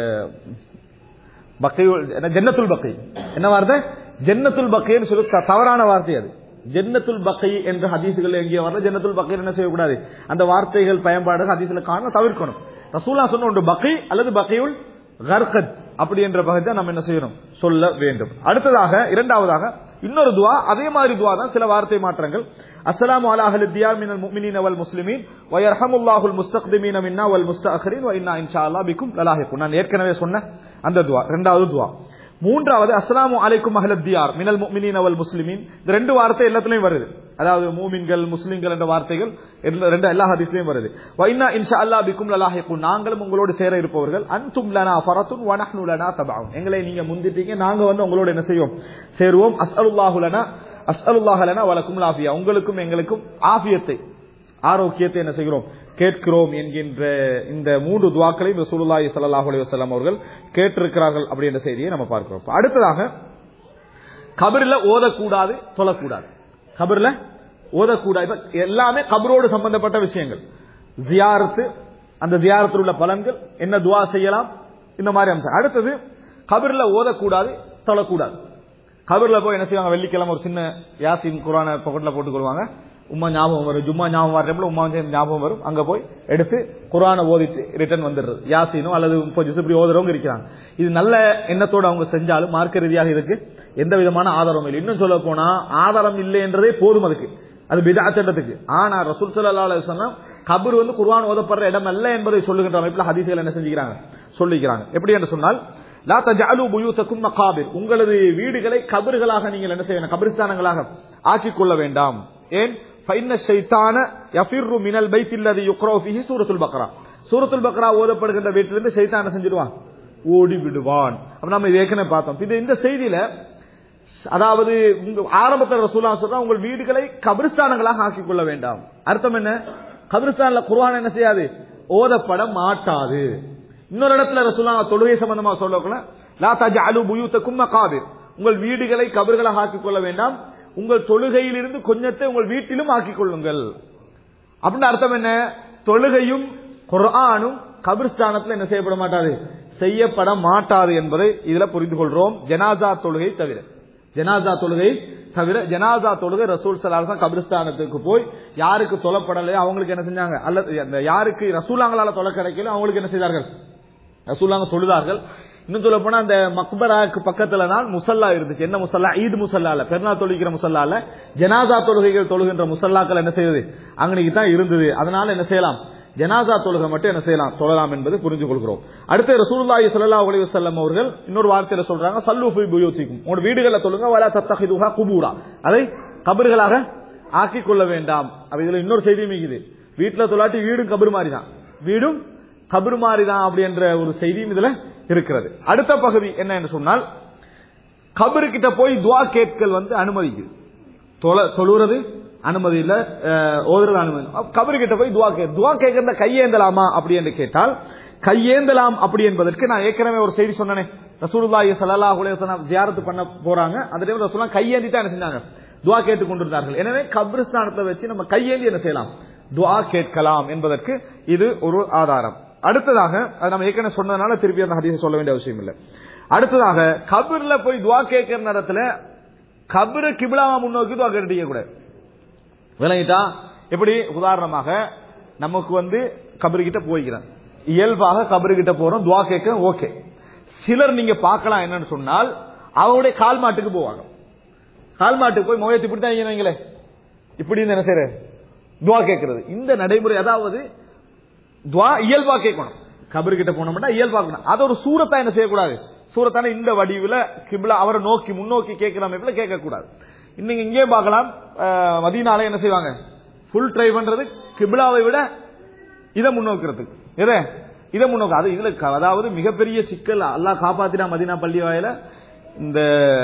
பக்கை என்ன ஜன்னத்துல் பக்கை என்ன வார்த்தை ஜன்னத்துல் பக்கைன்னு சொல்லி த- தவறான வார்த்தை அது ஜன்னத்துல் பக்கை என்ற ஹதீசுகள் எங்கேயோ வரல ஜன்னத்துல் பக்கை என்ன செய்யக்கூடாது அந்த வார்த்தைகள் பயன்பாடு ஹதீஸ்ல காண தவிர்க்கணும் ரசூலா சொன்ன ஒன்று பக்கை அல்லது பக்கையுல் கர்கத் அப்படி என்ற பகுதி தான் நம்ம என்ன செய்யணும் சொல்ல வேண்டும் அடுத்ததாக இரண்டாவதாக இன்னொரு துவா அதே மாதிரி துவா தான் சில வார்த்தை மாற்றங்கள் அஸ்ஸலாமு அலா அஹ்லி தியார் மினல் முஃமினீன வல் முஸ்லிமீன் வ யர்ஹமுல்லாஹுல் முஸ்தக்திமீன மின்னா வல் முஸ்தஅഖിரீன் வ இன்னா இன்ஷா அல்லாஹ் பிக்கும் லலாஹிகுன் நான் ஏற்கனவே சொன்ன அந்த துவா இரண்டாவது துவா மூன்றாவது அஸ்ஸலாமு அலைக்கும் அஹ்லத் தியார் மினல் முஃமினீன வல் முஸ்லிமீன் இந்த ரெண்டு வார்த்தை எல்லாத்துலயும் வருது அதாவது மூமின்கள் முஸ்லிம்கள் என்ற வார்த்தைகள் எல்லா- ரெண்டு எல்லா ஹதீஸ்லயும் வருது வைனா இன்ஷா அல்லாஹ் பிக்கும் லலாஹிகுன் நாங்களும் உங்களோடு சேர இருப்பவர்கள் அன்தும் லனா ஃபரத்துன் வ நஹ்னு லனா தபவுன் எங்களை நீங்க முந்திட்டீங்க நாங்க வந்து உங்களோட என்ன செய்வோம் சேருவோம் அஸ்அலுல்லாஹு லனா அஸ்அலுல்லாஹ லனா வலக்கும் ஆஃபியா உங்களுக்கும் எங்களுக்கும் ஆஃபியத்தை ஆரோக்கியத்தை என்ன செய்கிறோம் கேட்கிறோம் என்கின்ற இந்த மூன்று துவாக்களையும் ரசூலுல்லாஹி ஸல்லல்லாஹு அலைஹி வஸல்லம் அவர்கள் கேட்டிருக்கிறார்கள் அப்படின்ற செய்தியை நம்ம பார்க்கிறோம் இப்ப அடுத்ததாக கபர்ல ஓதக்கூடாது தொழக்கூடாது கபர்ல ஓதக்கூடாது இப்ப எல்லாமே கபரோடு சம்பந்தப்பட்ட விஷயங்கள் ஜியாரத்து அந்த ஜியாரத்தில் உள்ள பலன்கள் என்ன துவா செய்யலாம் இந்த மாதிரி அம்சம் அடுத்தது கபர்ல ஓதக்கூடாது தொழக்கூடாது கபர்ல போய் என்ன செய்வாங்க வெள்ளிக்கிழமை ஒரு சின்ன யாசின் குரான பக்கெட்ல போட்டுக் கொள்வாங்க உம்மா ஞாபகம் வரும் ஜும்மா ஞாபகம் வர டைம்ல உம்மா வந்து ஞாபகம் வரும் அங்க போய் எடுத்து குரானை ஓதிட்டு ரிட்டர்ன் வந்துடுறது யாசினோ அல்லது முப்பது ஜிஸ் இப்படி ஓதுறவங்க இருக்கிறாங்க இது நல்ல எண்ணத்தோட அவங்க செஞ்சாலும் மார்க்க ரீதியாக இதுக்கு எந்த விதமான ஆதாரம் இல்லை இன்னும் சொல்ல போனா ஆதாரம் இல்லை என்றதே போதும் அதுக்கு அது பிதாத்தன்றதுக்கு ஆனா ரசூல் ஸல்லல்லாஹு அலைஹி வஸல்லம் கபர் வந்து குர்ஆன் ஓதப்படுற இடம் அல்ல என்பதை சொல்லுகின்ற அமைப்புல ஹதீஸ்கள் என்ன செஞ்சுக்கிறாங்க சொல்லிக்கிறாங்க எப்படி என்று சொன்னால் லா தஜஅலு புயூத்தக்கும் மகாபிர் உங்களது வீடுகளை கபர்களாக நீங்கள் என்ன செய்யணும் கபிரிஸ்தானங்களாக ஆக்கிக் கொள்ள வேண்டாம் ஏன் ஃபைன்ன ஷைத்தான யஃபிர்ரு மினல் பைத் அல்லதி யுக்ரவு ஃபீஹி சூரத்துல் பக்ரா சூரத்துல் பக்ரா ஓதப்படுகின்ற வீட்டிலிருந்து ஷைத்தான் என்ன செஞ்சிடுவான் ஓடி விடுவான் அப்ப நம்ம இது ஏற்கனவே பார்த்தோம் இது இந்த செய்தியில அதாவது உங்க ஆரம்பத்தில் ரசூலா சொல்றா உங்கள் வீடுகளை கபிரிஸ்தானங்களாக ஆக்கிக் கொள்ள வேண்டாம் அர்த்தம் என்ன கபிரிஸ்தான்ல குர்ஆன் என்ன செய்யாது ஓதப்பட மாட்டாது இன்னொரு இடத்துல ரசூலா தொழுகை சம்பந்தமா சொல்லக்குள்ள லா தஜஅலு புயூத்தக்கும் மகாபிர் உங்கள் வீடுகளை கபர்களாக ஆக்கிக் கொள்ள வேண்டாம் உங்கள் தொழுகையிலிருந்து கொஞ்சத்தை உங்கள் வீட்டிலும் ஆக்கிக் கொள்ளுங்கள் அப்படின்னு அர்த்தம் என்ன தொழுகையும் குர்ஆனும் கபிரிஸ்தானத்துல என்ன செய்யப்பட மாட்டாது செய்யப்பட மாட்டாது என்பதை இதுல புரிந்து கொள்றோம் ஜனாசா தொழுகை தவிர ஜனாசா தொழுகை தவிர ஜனாசா தொழுகை ரசூல் சலாசம் கபிரிஸ்தானத்துக்கு போய் யாருக்கு தொழப்படலையோ அவங்களுக்கு என்ன செஞ்சாங்க அல்லது அந்த யாருக்கு ரசூலாங்களால தொலை கிடைக்கல அவங்களுக்கு என்ன செய்தார்கள் ரசூலாங்க தொழுதார்கள் இன்னும் சொல்ல போனா அந்த மக்பராக்கு பக்கத்துல தான் முசல்லா இருந்துச்சு என்ன முசல்லா ஈத் முசல்லா இல்ல பெருநாள் தொழுகிற முசல்லா இல்ல ஜனாசா தொழுகைகள் தொழுகின்ற முசல்லாக்கள் என்ன செய்யுது அங்கனைக்கு தான் இருந்தது அதனால என்ன செய்யலாம் ஜனாசா தொழுகை மட்டும் என்ன செய்யலாம் தொழலாம் என்பது புரிஞ்சு கொள்கிறோம் அடுத்து ரசூலுல்லாஹி ஸல்லல்லாஹு அலைஹி வஸல்லம் அவர்கள் இன்னொரு வார்த்தையில சொல்றாங்க சல்லு ஃபி புயூத்திக்கும் உங்க வீடுகளில் தொழுங்க வலா தத்தஹிதுஹா குபூரா அதை கபர்களாக ஆக்கிக் கொள்ள வேண்டாம் அப்ப இதுல இன்னொரு செய்தியும் இருக்குது வீட்டுல தொலாட்டி வீடும் கபர் மாதிரி தான் வீடும் கபர் மாதிரி தான் அப்படின்ற ஒரு செய்தியும் இதுல இருக்கிறது அடுத்த பகுதி என்ன என்று சொன்னால் கபரு கிட்ட போய் துவா கேட்கல் வந்து அனுமதிக்குது தொழ தொழுறது அனுமதி இல்ல அஹ், ஓதுறது அனுமதி இல்ல. அப்ப கபரு கிட்ட போய் துவா கே துவா கேட்கறத கையேந்தலாமா அப்படி என்று கேட்டால் கையேந்தலாம் அப்படி என்பதற்கு நான் ஏற்கனவே ஒரு செய்தி சொன்னேனே ரசூலுல்லாஹி ஸல்லல்லாஹு அலைஹி வஸல்லம் ஜியாரத் பண்ண போறாங்க அந்த டைம்ல ரசூலுல்லாஹ் கையேந்தி தான் என்ன செஞ்சாங்க துவா கேட்டுக் கொண்டிருந்தார்கள் எனவே கபிரிஸ்தானத்தை வச்சு நம்ம கையேந்தி என்ன செய்யலாம் துவா கேட்கலாம் என்பதற்கு இது ஒரு ஆதாரம் அடுத்ததாக அது நம்ம ஏற்கனவே சொன்னதுனால திருப்பி அந்த ஹதீஸை சொல்ல வேண்டிய அவசியம் இல்லை அடுத்ததாக கபிர்ல போய் துவா கேட்கிற நேரத்துல கபிர கிபிலாவை முன்னோக்கி துவா கேட்டு கூட விளங்கிட்டா எப்படி உதாரணமாக நமக்கு வந்து கபரு கிட்ட போய்க்கிறேன் இயல்பாக கபரு கிட்ட போறோம் துவா கேட்க ஓகே சிலர் நீங்க பார்க்கலாம் என்னன்னு சொன்னால் அவங்களுடைய கால் மாட்டுக்கு போவாங்க கால் மாட்டுக்கு போய் முகத்தை இப்படி தான் வைங்களே இப்படி இருந்து என்ன செய்யற துவா கேட்கறது இந்த நடைமுறை அதாவது துவா இயல்பா கேட்கணும் கபரு கிட்ட போனோம்னா இயல்பா கேட்கணும் அது ஒரு சூரத்தா என்ன செய்யக்கூடாது சூரத்தான இந்த வடிவுல கிபிலா அவரை நோக்கி முன்னோக்கி கேட்கிற அமைப்புல கேட்கக்கூடாது இன்னைக்கு இங்கே பார்க்கலாம் அஹ், மதீனால என்ன செய்வாங்க ஃபுல் ட்ரை பண்றது கிபிலாவை விட இதை முன்னோக்கிறதுக்கு எதை இதை முன்னோக்க அது இதுல க- அதாவது மிகப்பெரிய சிக்கல் அல்லாஹ் காப்பாத்தினா மதீனா பள்ளி வாயில இந்த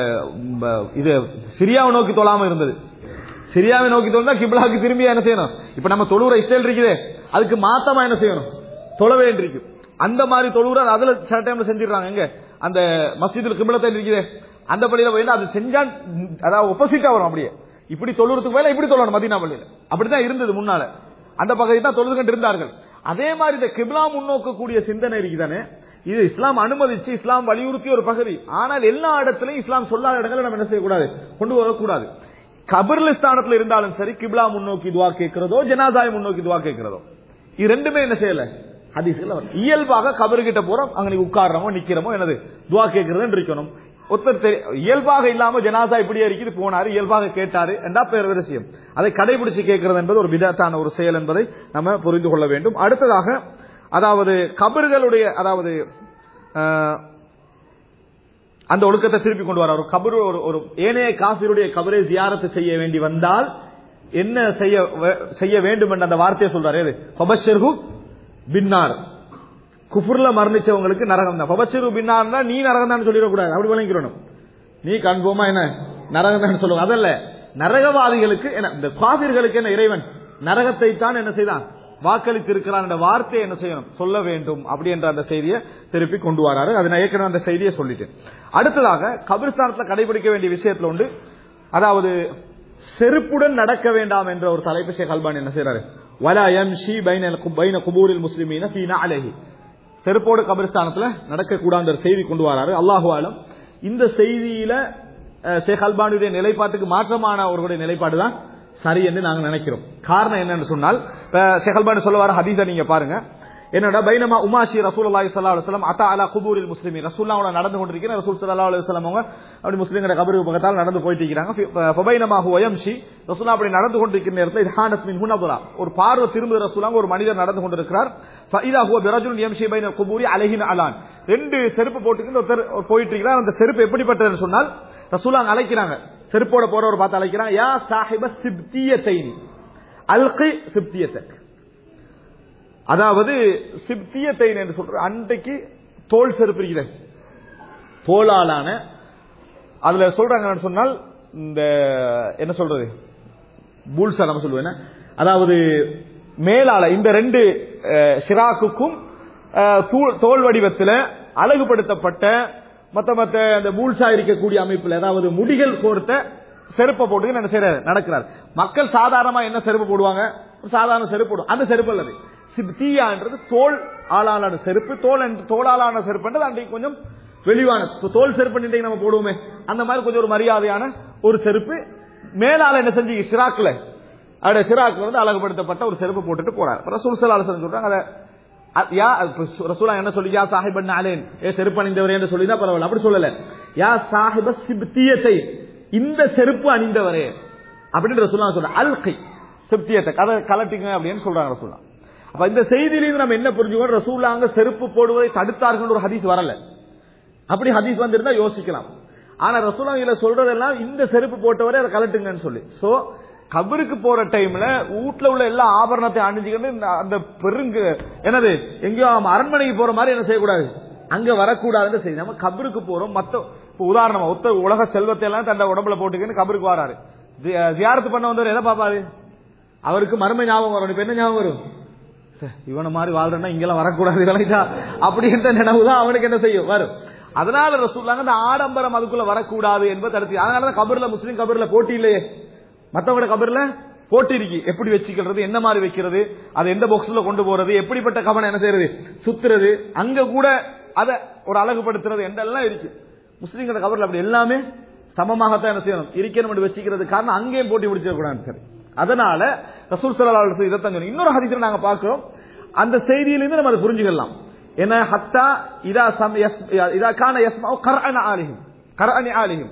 ம், இது சிரியாவை நோக்கி தொழாம இருந்தது சிரியாவை நோக்கி தொழுந்தா கிபிலாவுக்கு திரும்பி என்ன செய்யணும் இப்ப நம்ம தொழுகிற இஸ்ரேல் இருக்குதே அதுக்கு மாத்தமா என்ன செய்யணும் தொழ வேண்டியிருக்கு அந்த மாதிரி தொழுகிற அதுல சில டைம்ல செஞ்சிடறாங்க எங்க அந்த மஸ்ஜிதுல கிபிலத்தை இருக்குதே அந்த பள்ளியில போய் அது செஞ்சா ம், அதாவது ஒப்போசிட்டா வரும் அப்படியே இப்படி தொழுறதுக்கு மேல இப்படி தொழணும் மதீனா பள்ளியில அப்படிதான் இருந்தது முன்னால அந்த பகுதியில் தான் தொழுது கொண்டு இருந்தார்கள் அதே மாதிரி இந்த கிபிலா முன்னோக்கக்கூடிய சிந்தனை இருக்குதானே இது இஸ்லாம் அனுமதிச்சு இஸ்லாம் வலியுறுத்திய ஒரு பகுதி ஆனால் எல்லா இடத்துலயும் இஸ்லாம் சொல்லாத இடங்களை நம்ம என்ன செய்யக்கூடாது கொண்டு வரக்கூடாது கபர்ல ஸ்தானத்துல இருந்தாலும் சரி கிபிலா முன்னோக்கி துவா கேட்கிறதோ ஜனாதாய் முன்னோக்கி துவா கேட்கிறதோ இது ரெண்டுமே என்ன செய்யல ஹதீஸ்ல வரும் இயல்பாக கபரு கிட்ட போறோம் அங்க நீ உட்கார்றமோ நிக்கிறமோ என்னது துவா கேட்கறதுன்னு இருக்கணும் ஒருத்தர் தெரி- இயல்பாக இல்லாம ஜனாதா இப்படியே இருக்குது போனாரு இயல்பாக கேட்டாரு என்றா பேர் விஷயம் அதை கடைபிடிச்சு கேட்கிறது என்பது ஒரு விதத்தான ஒரு செயல் என்பதை நம்ம புரிந்து கொள்ள வேண்டும் அடுத்ததாக அதாவது கபர்களுடைய அதாவது அஹ், அந்த ஒழுக்கத்தை திருப்பி கொண்டு வர ஒரு கபரு ஒரு ஒரு ஏனைய காசிருடைய கபரை ஜியாரத்து செய்ய வேண்டி வந்தால் என்ன செய்ய வே- செய்ய வேண்டும் என்ற அந்த வார்த்தையை சொல்றாரு எது பபஷர்ஹு பின்னார் குஃபுர்ல மரணிச்சவங்களுக்கு நரகம் தான் பபஷரு பின்னார்னா நீ நரகம் தான் சொல்லிடக்கூடாது அப்படி விளங்கிக்கணும் நீ கன்ஃபார்மா என்ன நரகம் தான் சொல்லுவாங்க அதல்ல நரகவாதிகளுக்கு என்ன இந்த காசிர்களுக்கு என்ன இறைவன் நரகத்தை தான் என்ன செய்தான் வாக்களித்து இருக்கிறான் என்ற வார்த்தையை என்ன செய்யணும் சொல்ல வேண்டும் அப்படி என்ற அந்த செய்தியை திருப்பி கொண்டு வராரு அதை நான் ஏற்கனவே அந்த செய்தியை சொல்லிட்டேன் அடுத்ததாக கபிரிஸ்தானத்தில் கடைபிடிக்க வேண்டிய விஷயத்துல உண்டு அதாவது செருப்புடன் நடக்க வேண்டாம் என்ற ஒரு தலைப்பு ஷேக் அல்பானி என்ன செய்யறாரு வலா யம்ஷி பைன பைன குபூரில் முஸ்லிமீன ஃபீனா அலைஹி செருப்போடு கபிரிஸ்தானத்துல நடக்கக்கூடாத ஒரு செய்தி கொண்டு வராரு அல்லாஹு ஆலம் இந்த செய்தியில அஹ், ஷேக் அல்பானியுடைய நிலைப்பாட்டுக்கு மாற்றமான அவர்களுடைய நிலைப்பாடு தான் சரி என்று நாங்க நினைக்கிறோம் காரணம் என்னன்னு சொன்னால் இப்ப ஷேக் அல்பானி சொல்ல வர ஹதீஸை நீங்க பாருங்க என்னடா பைனமா உமாஷி ரசூலுல்லாஹி ஸல்லல்லாஹு அலைஹி வஸல்லம் அத்தா அலா குபூரில் முஸ்லிமீன் ரசூலுல்லாஹ் நடந்து கொண்டிருக்கிற ரசூல் ஸல்லல்லாஹு அலைஹி வஸல்லம் அவங்க அப்படி முஸ்லிம்களோட கபருக்கு பக்கத்தால் நடந்து போயிட்டு இருக்கிறாங்க ஃபபைனமா ஹுவ யம்ஷி ரசூலுல்லாஹ் அப்படி நடந்து கொண்டிருக்கிற நேரத்தில் இஹானத் மின் ஹுனபுரா ஒரு பார்வை திரும்ப ரசூலுல்லாஹ் ஒரு மனிதர் நடந்து கொண்டிருக்கிறார் ஃபஇதா ஹுவ பிரஜுல் யம்ஷி பைன குபூரி அலைஹின் அலான் ரெண்டு செருப்பு போட்டுக்கிட்டு ஒருத்தர் போயிட்டு இருக்கிறார் அந்த செருப்பு எப்படிப்பட்டதுன்னு சொன்னால் ரசூலுல்லாஹ் அழைக்கிறாங்க செருப்போட போறவர் பார்த்து அழைக்கிறாங்க யா சாஹிப சிப்தியத்தைனி அல்கி சிப்தியத்தக் அதாவது சிப்தியத்தை என்று சொல்ற அன்றைக்கு தோல் செருப்பு இருக்கிறது தோளாலான அதுல சொல்றாங்க என்னன்னு சொன்னால் இந்த என்ன சொல்றது பூல்ஸா நம்ம சொல்லுவேன் அதாவது மேலால இந்த ரெண்டு அஹ், ஷிராக்குக்கும் அஹ், தூள்- தோல் வடிவத்தில் அழகுபடுத்தப்பட்ட மத்த மத்த அந்த பூல்ஸா இருக்கக்கூடிய அமைப்புல அதாவது முடிகள் கோர்த்த செருப்பை போட்டு என்ன செய்யறாரு நடக்கிறார் மக்கள் சாதாரணமா என்ன செருப்பு போடுவாங்க ஒரு சாதாரண செருப்பு போடுவோம் அந்த செருப்பு அல்லது சிப்தியான்றது தோல் ஆளான செருப்பு தோல் என்று- தோளாலான செருப்புன்றது அன்றைக்கு கொஞ்சம் வெளிவான இப்ப தோல் செருப்பு இன்றைக்கு நம்ம போடுவோமே அந்த மாதிரி கொஞ்சம் ஒரு மரியாதையான ஒரு செருப்பு மேலால என்ன செஞ்சு சிராக்ல அவருடைய சிராக்கு வந்து அழகுபடுத்தப்பட்ட ஒரு செருப்பு போட்டுட்டு போறாரு அப்ப ரசூல் ஸல்லல்லாஹு அலைஹி வஸல்லம் சொல்றாங்க அதை அ- யா இப்ப சு- ரசூலா என்ன சொல்லி யா சாஹிபன் அலேன் ஏ செருப்பு அணிந்தவரே என்று சொல்லிதான் பரவாயில்ல அப்படி சொல்லல யா சாஹிப சிப்தியத்தை இந்த செருப்பு அணிந்தவரே அப்படின்னு ரசூலா சொல்ற அல்கை சிப்தியத்தை கதை கலட்டிங்க அப்படின்னு சொல்றாங்க ரசூலா அப்ப இந்த செய்தியிலிருந்து நம்ம என்ன புரிஞ்சுக்கணும் ரசூலா அங்க செருப்பு போடுவதை தடுத்தார்கள் ஒரு ஹதீஸ் வரல அப்படி ஹதீஸ் வந்திருந்தா யோசிக்கலாம் ஆனா ரசூலா இதுல சொல்றதெல்லாம் இந்த செருப்பு போட்டவரை அதை கலட்டுங்கன்னு சொல்லி சோ கபருக்கு போற டைம்ல வீட்டுல உள்ள எல்லா ஆபரணத்தை அணிஞ்சுக்கிட்டு இந்த அந்த பெருங்கு என்னது எங்கேயோ அவன் அரண்மனைக்கு போற மாதிரி என்ன செய்யக்கூடாது அங்க வரக்கூடாதுன்னு செய்தி நம்ம கபருக்கு போறோம் மத்த இப்ப உதாரணமா ஒத்த உலக செல்வத்தை எல்லாம் தன்னை உடம்புல போட்டுக்கின்னு கபருக்கு வராரு தி- ஜியாரத்து பண்ண வந்தவர் எதை பார்ப்பாரு அவருக்கு மறுமை ஞாபகம் வரும் இப்ப என்ன ஞாபகம் வரும் சே, இவனை மாதிரி வாழ்றேன்னா இங்கெல்லாம் வரக்கூடாது விளைச்சா அப்படின்ற நினைவு தான் அவனுக்கு என்ன செய்யும் வரும் அதனால ரசூல்லாங்க இந்த ஆடம்பரம் அதுக்குள்ள வரக்கூடாது என்பது தடுத்து அதனாலதான் கபர்ல முஸ்லீம் கபர்ல போட்டி இல்லையே மத்தவங்களோட கபர்ல போட்டி இருக்கு எப்படி வச்சுக்கிறது என்ன மாதிரி வைக்கிறது அதை எந்த பாக்ஸ்ல கொண்டு போறது எப்படிப்பட்ட கவனம் என்ன செய்யறது சுத்துறது அங்க கூட அதை ஒரு அழகுபடுத்துறது என்றெல்லாம் இருக்கு முஸ்லீம்களோட கபர்ல அப்படி எல்லாமே சமமாகத்தான் என்ன செய்யணும் இருக்கணும் என்று வச்சுக்கிறது காரணம் அங்கேயும் போட்டி பிடிச்சிடக்கூடாது சரி அதனால ரசூல் சல்லா இதைத்தான் சொன்னோம் இன்னொரு ஹதீஸ்ல நாங்க பார்க்கிறோம் அந்த செய்தியிலிருந்து நம்ம அதை புரிஞ்சுக்கலாம் என்ன ஹத்தா இதா சம் யஸ்- இதா கான யஸ்மா கர்அன ஆலிஹிம் கர்அனி ஆலிஹிம்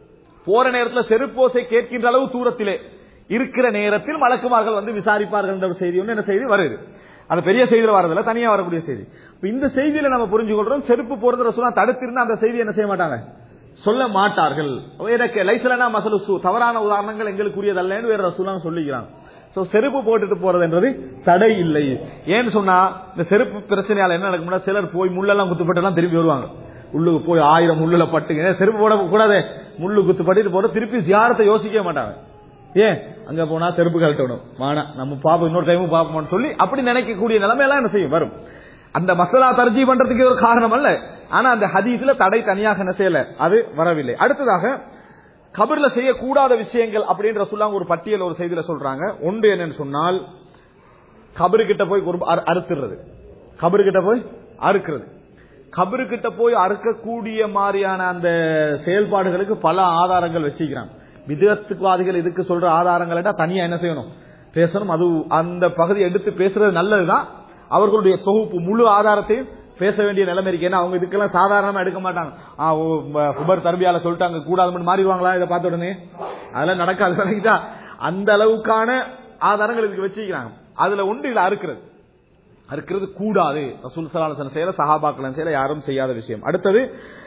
போற நேரத்துல செருப்போசை கேட்கின்ற அளவு தூரத்திலே இருக்கிற நேரத்தில் மலக்குமார்கள் வந்து விசாரிப்பார்கள் என்ற ஒரு செய்தி ஒன்று என்ன செய்தி வருது அது பெரிய செய்தியில வரதில்ல தனியா வரக்கூடிய செய்தி இப்ப இந்த செய்தியில நம்ம புரிஞ்சு கொள்றோம் செருப்பு போறது ரசூலா தடுத்திருந்தா அந்த செய்தி என்ன செய்ய மாட்டாங்க சொல்ல மாட்டார்கள் எனக்கு லைசலனா மசலு சு தவறான உதாரணங்கள் எங்களுக்குரியதல்லன்னு வேற ரசூலா சொல்லிக்கிறாங்க சோ செருப்பு போட்டுட்டு போறதுன்றது தடை இல்லை ஏன்னு சொன்னா இந்த செருப்பு பிரச்சனையால என்ன நடக்கும்னா சிலர் போய் முள்ளெல்லாம் குத்துப்பட்டு எல்லாம் திரும்பி வருவாங்க உள்ளுக்கு போய் ஆயிரம் முள்ளுல பட்டுங்க ஏன் செருப்பு போட கூடாது முள்ளு குத்து பட்டுட்டு போற திருப்பி ஜியாரத்தை யோசிக்கவே மாட்டாங்க ஏன் அங்க போனா செருப்பு கழட்டணும் வானா நம்ம பாப்போம் இன்னொரு டைமும் பாப்போம்னு சொல்லி அப்படி நினைக்கக்கூடிய நிலைமை எல்லாம் என்ன செய்யும் வரும் அந்த மசாலா தர்ஜி பண்றதுக்கு ஒரு காரணம் அல்ல ஆனா அந்த ஹதீஸ்ல தடை தனியாக என்ன செய்யல அது வரவில்லை அடுத்ததாக கபர்ல செய்யக்கூடாத விஷயங்கள் அப்படின்ற சொல்லாங்க ஒரு பட்டியல் ஒரு செய்தியில சொல்றாங்க ஒன்று என்னன்னு சொன்னால் கபருக்கிட்ட போய் குர்ப- அறு- அறுத்துறது கபருக்கிட்ட போய் அறுக்கிறது கபருக்கிட்ட போய் அறுக்கக்கூடிய மாதிரியான அந்த செயல்பாடுகளுக்கு பல ஆதாரங்கள் வச்சுக்கிறாங்க விதத்துவாதிகள் இதுக்கு சொல்ற ஆதாரங்கள் தனியா என்ன செய்யணும் பேசணும் அது அந்த பகுதி எடுத்து பேசுறது நல்லதுதான் அவர்களுடைய தொகுப்பு முழு ஆதாரத்தையும் பேச வேண்டிய நிலைமை இருக்கு ஏன்னா அவங்க இதுக்கெல்லாம் சாதாரணமா எடுக்க மாட்டாங்க ஆ, ஓ, ம, குபர் தர்பியால சொல்லிட்டாங்க கூடாதுன்னு மாறிடுவாங்களா இதை பார்த்த உடனே அதெல்லாம் நடக்காது நினைக்கிட்டா அந்த அளவுக்கான ஆதாரங்கள் இதுக்கு வச்சுக்கிறாங்க அதுல ஒன்று இதுல அறுக்கிறது அறுக்கிறது கூடாது ரசூல் சலாஹன் செய்யல சஹாபாக்கள் செய்யல யாரும் செய்யாத விஷயம் அடுத்தது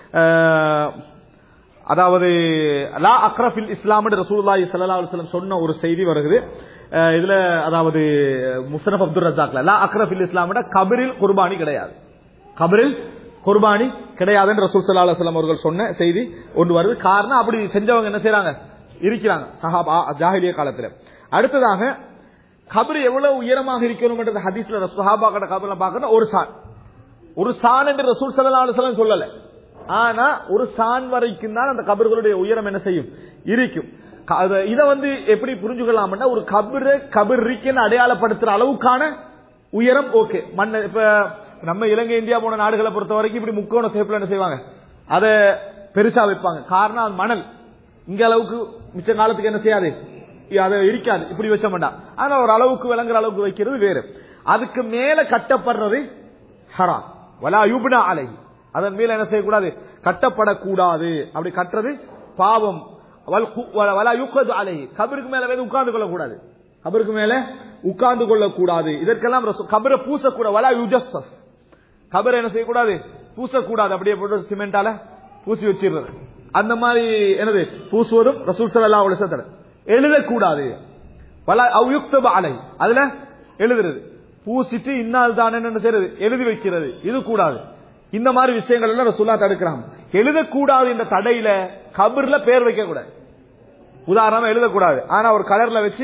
அஹ், அதாவது லா அக்ரஃபில் இஸ்லாம் ரசூலுல்லாஹி ஸல்லல்லாஹு அலைஹி வஸல்லம் சொன்ன ஒரு செய்தி வருகிறது அஹ், இதுல அதாவது முஸ்னப் அப்துல் ரஜாக்ல லா அக்ரஃபில் இஸ்லாம் கபரில் குர்பானி கிடையாது கபரில் குர்பானி கிடையாதுன்னு ரசூல் ஸல்லல்லாஹு அலைஹி வஸல்லம் அவர்கள் சொன்ன செய்தி ஒன்று வருது காரணம் அப்படி செஞ்சவங்க என்ன செய்றாங்க இருக்கிறாங்க சஹாபா ஜாஹிலிய காலத்துல அடுத்ததாக கபர் எவ்வளவு உயரமாக இருக்கணும் என்றது ஹதீஸ்ல சஹாபா கட கபர்ல பார்க்கணும் ஒரு சான் ஒரு சான் என்று ரசூல் ஸல்லல்லாஹு அலைஹி வஸல்லம் சொல்லல ஆனா ஒரு சான் வரைக்கும் தான் அந்த கபர்களுடைய உயரம் என்ன செய்யும் இருக்கும் க- அத- இத வந்து எப்படி புரிஞ்சுக்கலாம்னா ஒரு கபரு கபர் இருக்குன்னு அடையாளப்படுத்துற அளவுக்கான உயரம் ஓகே மண் இப்ப நம்ம இலங்கை இந்தியா போன நாடுகளை பொறுத்த வரைக்கும் இப்படி முக்கோண சேப்ல என்ன செய்வாங்க அத பெருசா வைப்பாங்க காரணம் அது மணல் இங்க அளவுக்கு மிச்ச காலத்துக்கு என்ன செய்யாது அதை இருக்காது இப்படி வச்ச மாட்டான் ஆனா ஒரு அளவுக்கு விளங்குற அளவுக்கு வைக்கிறது வேறு அதுக்கு மேல கட்டப்படுறது ஹராம் வலா யுப்னா அலை அதன் மேல என்ன செய்யக்கூடாது கட்டப்படக்கூடாது அப்படி கட்டுறது பாவம் வல் கு- வ- வலா யுக்கது அலை கபருக்கு மேல வந்து உட்கார்ந்து கொள்ளக்கூடாது கபருக்கு மேல உட்கார்ந்து கொள்ளக்கூடாது இதற்கெல்லாம் ரசூ- கபரை பூசக்கூடாது வலா யுஜஸ்ஸஸ் கபரை என்ன செய்யக்கூடாது பூசக்கூடாது அப்படியே போட்டு சிமெண்டால பூசி வச்சிடுறது அந்த மாதிரி என்னது பூசுவதும் ரசூல் ஸல்லல்லாஹு அலைஹி வஸல்லம் எழுதக்கூடாது வலா அவ் யுக்தப அலை அதுல எழுதுறது பூசிட்டு இன்னால் தான் என்ன செய்யறது எழுதி வைக்கிறது இது கூடாது இந்த மாதிரி விஷயங்கள் எல்லாம் ரசூலா தடுக்கிறாங்க எழுதக்கூடாது இந்த தடையில கபர்ல பேர் வைக்க கூடாது உதாரணமா எழுதக்கூடாது ஆனா ஒரு கலர்ல வச்சு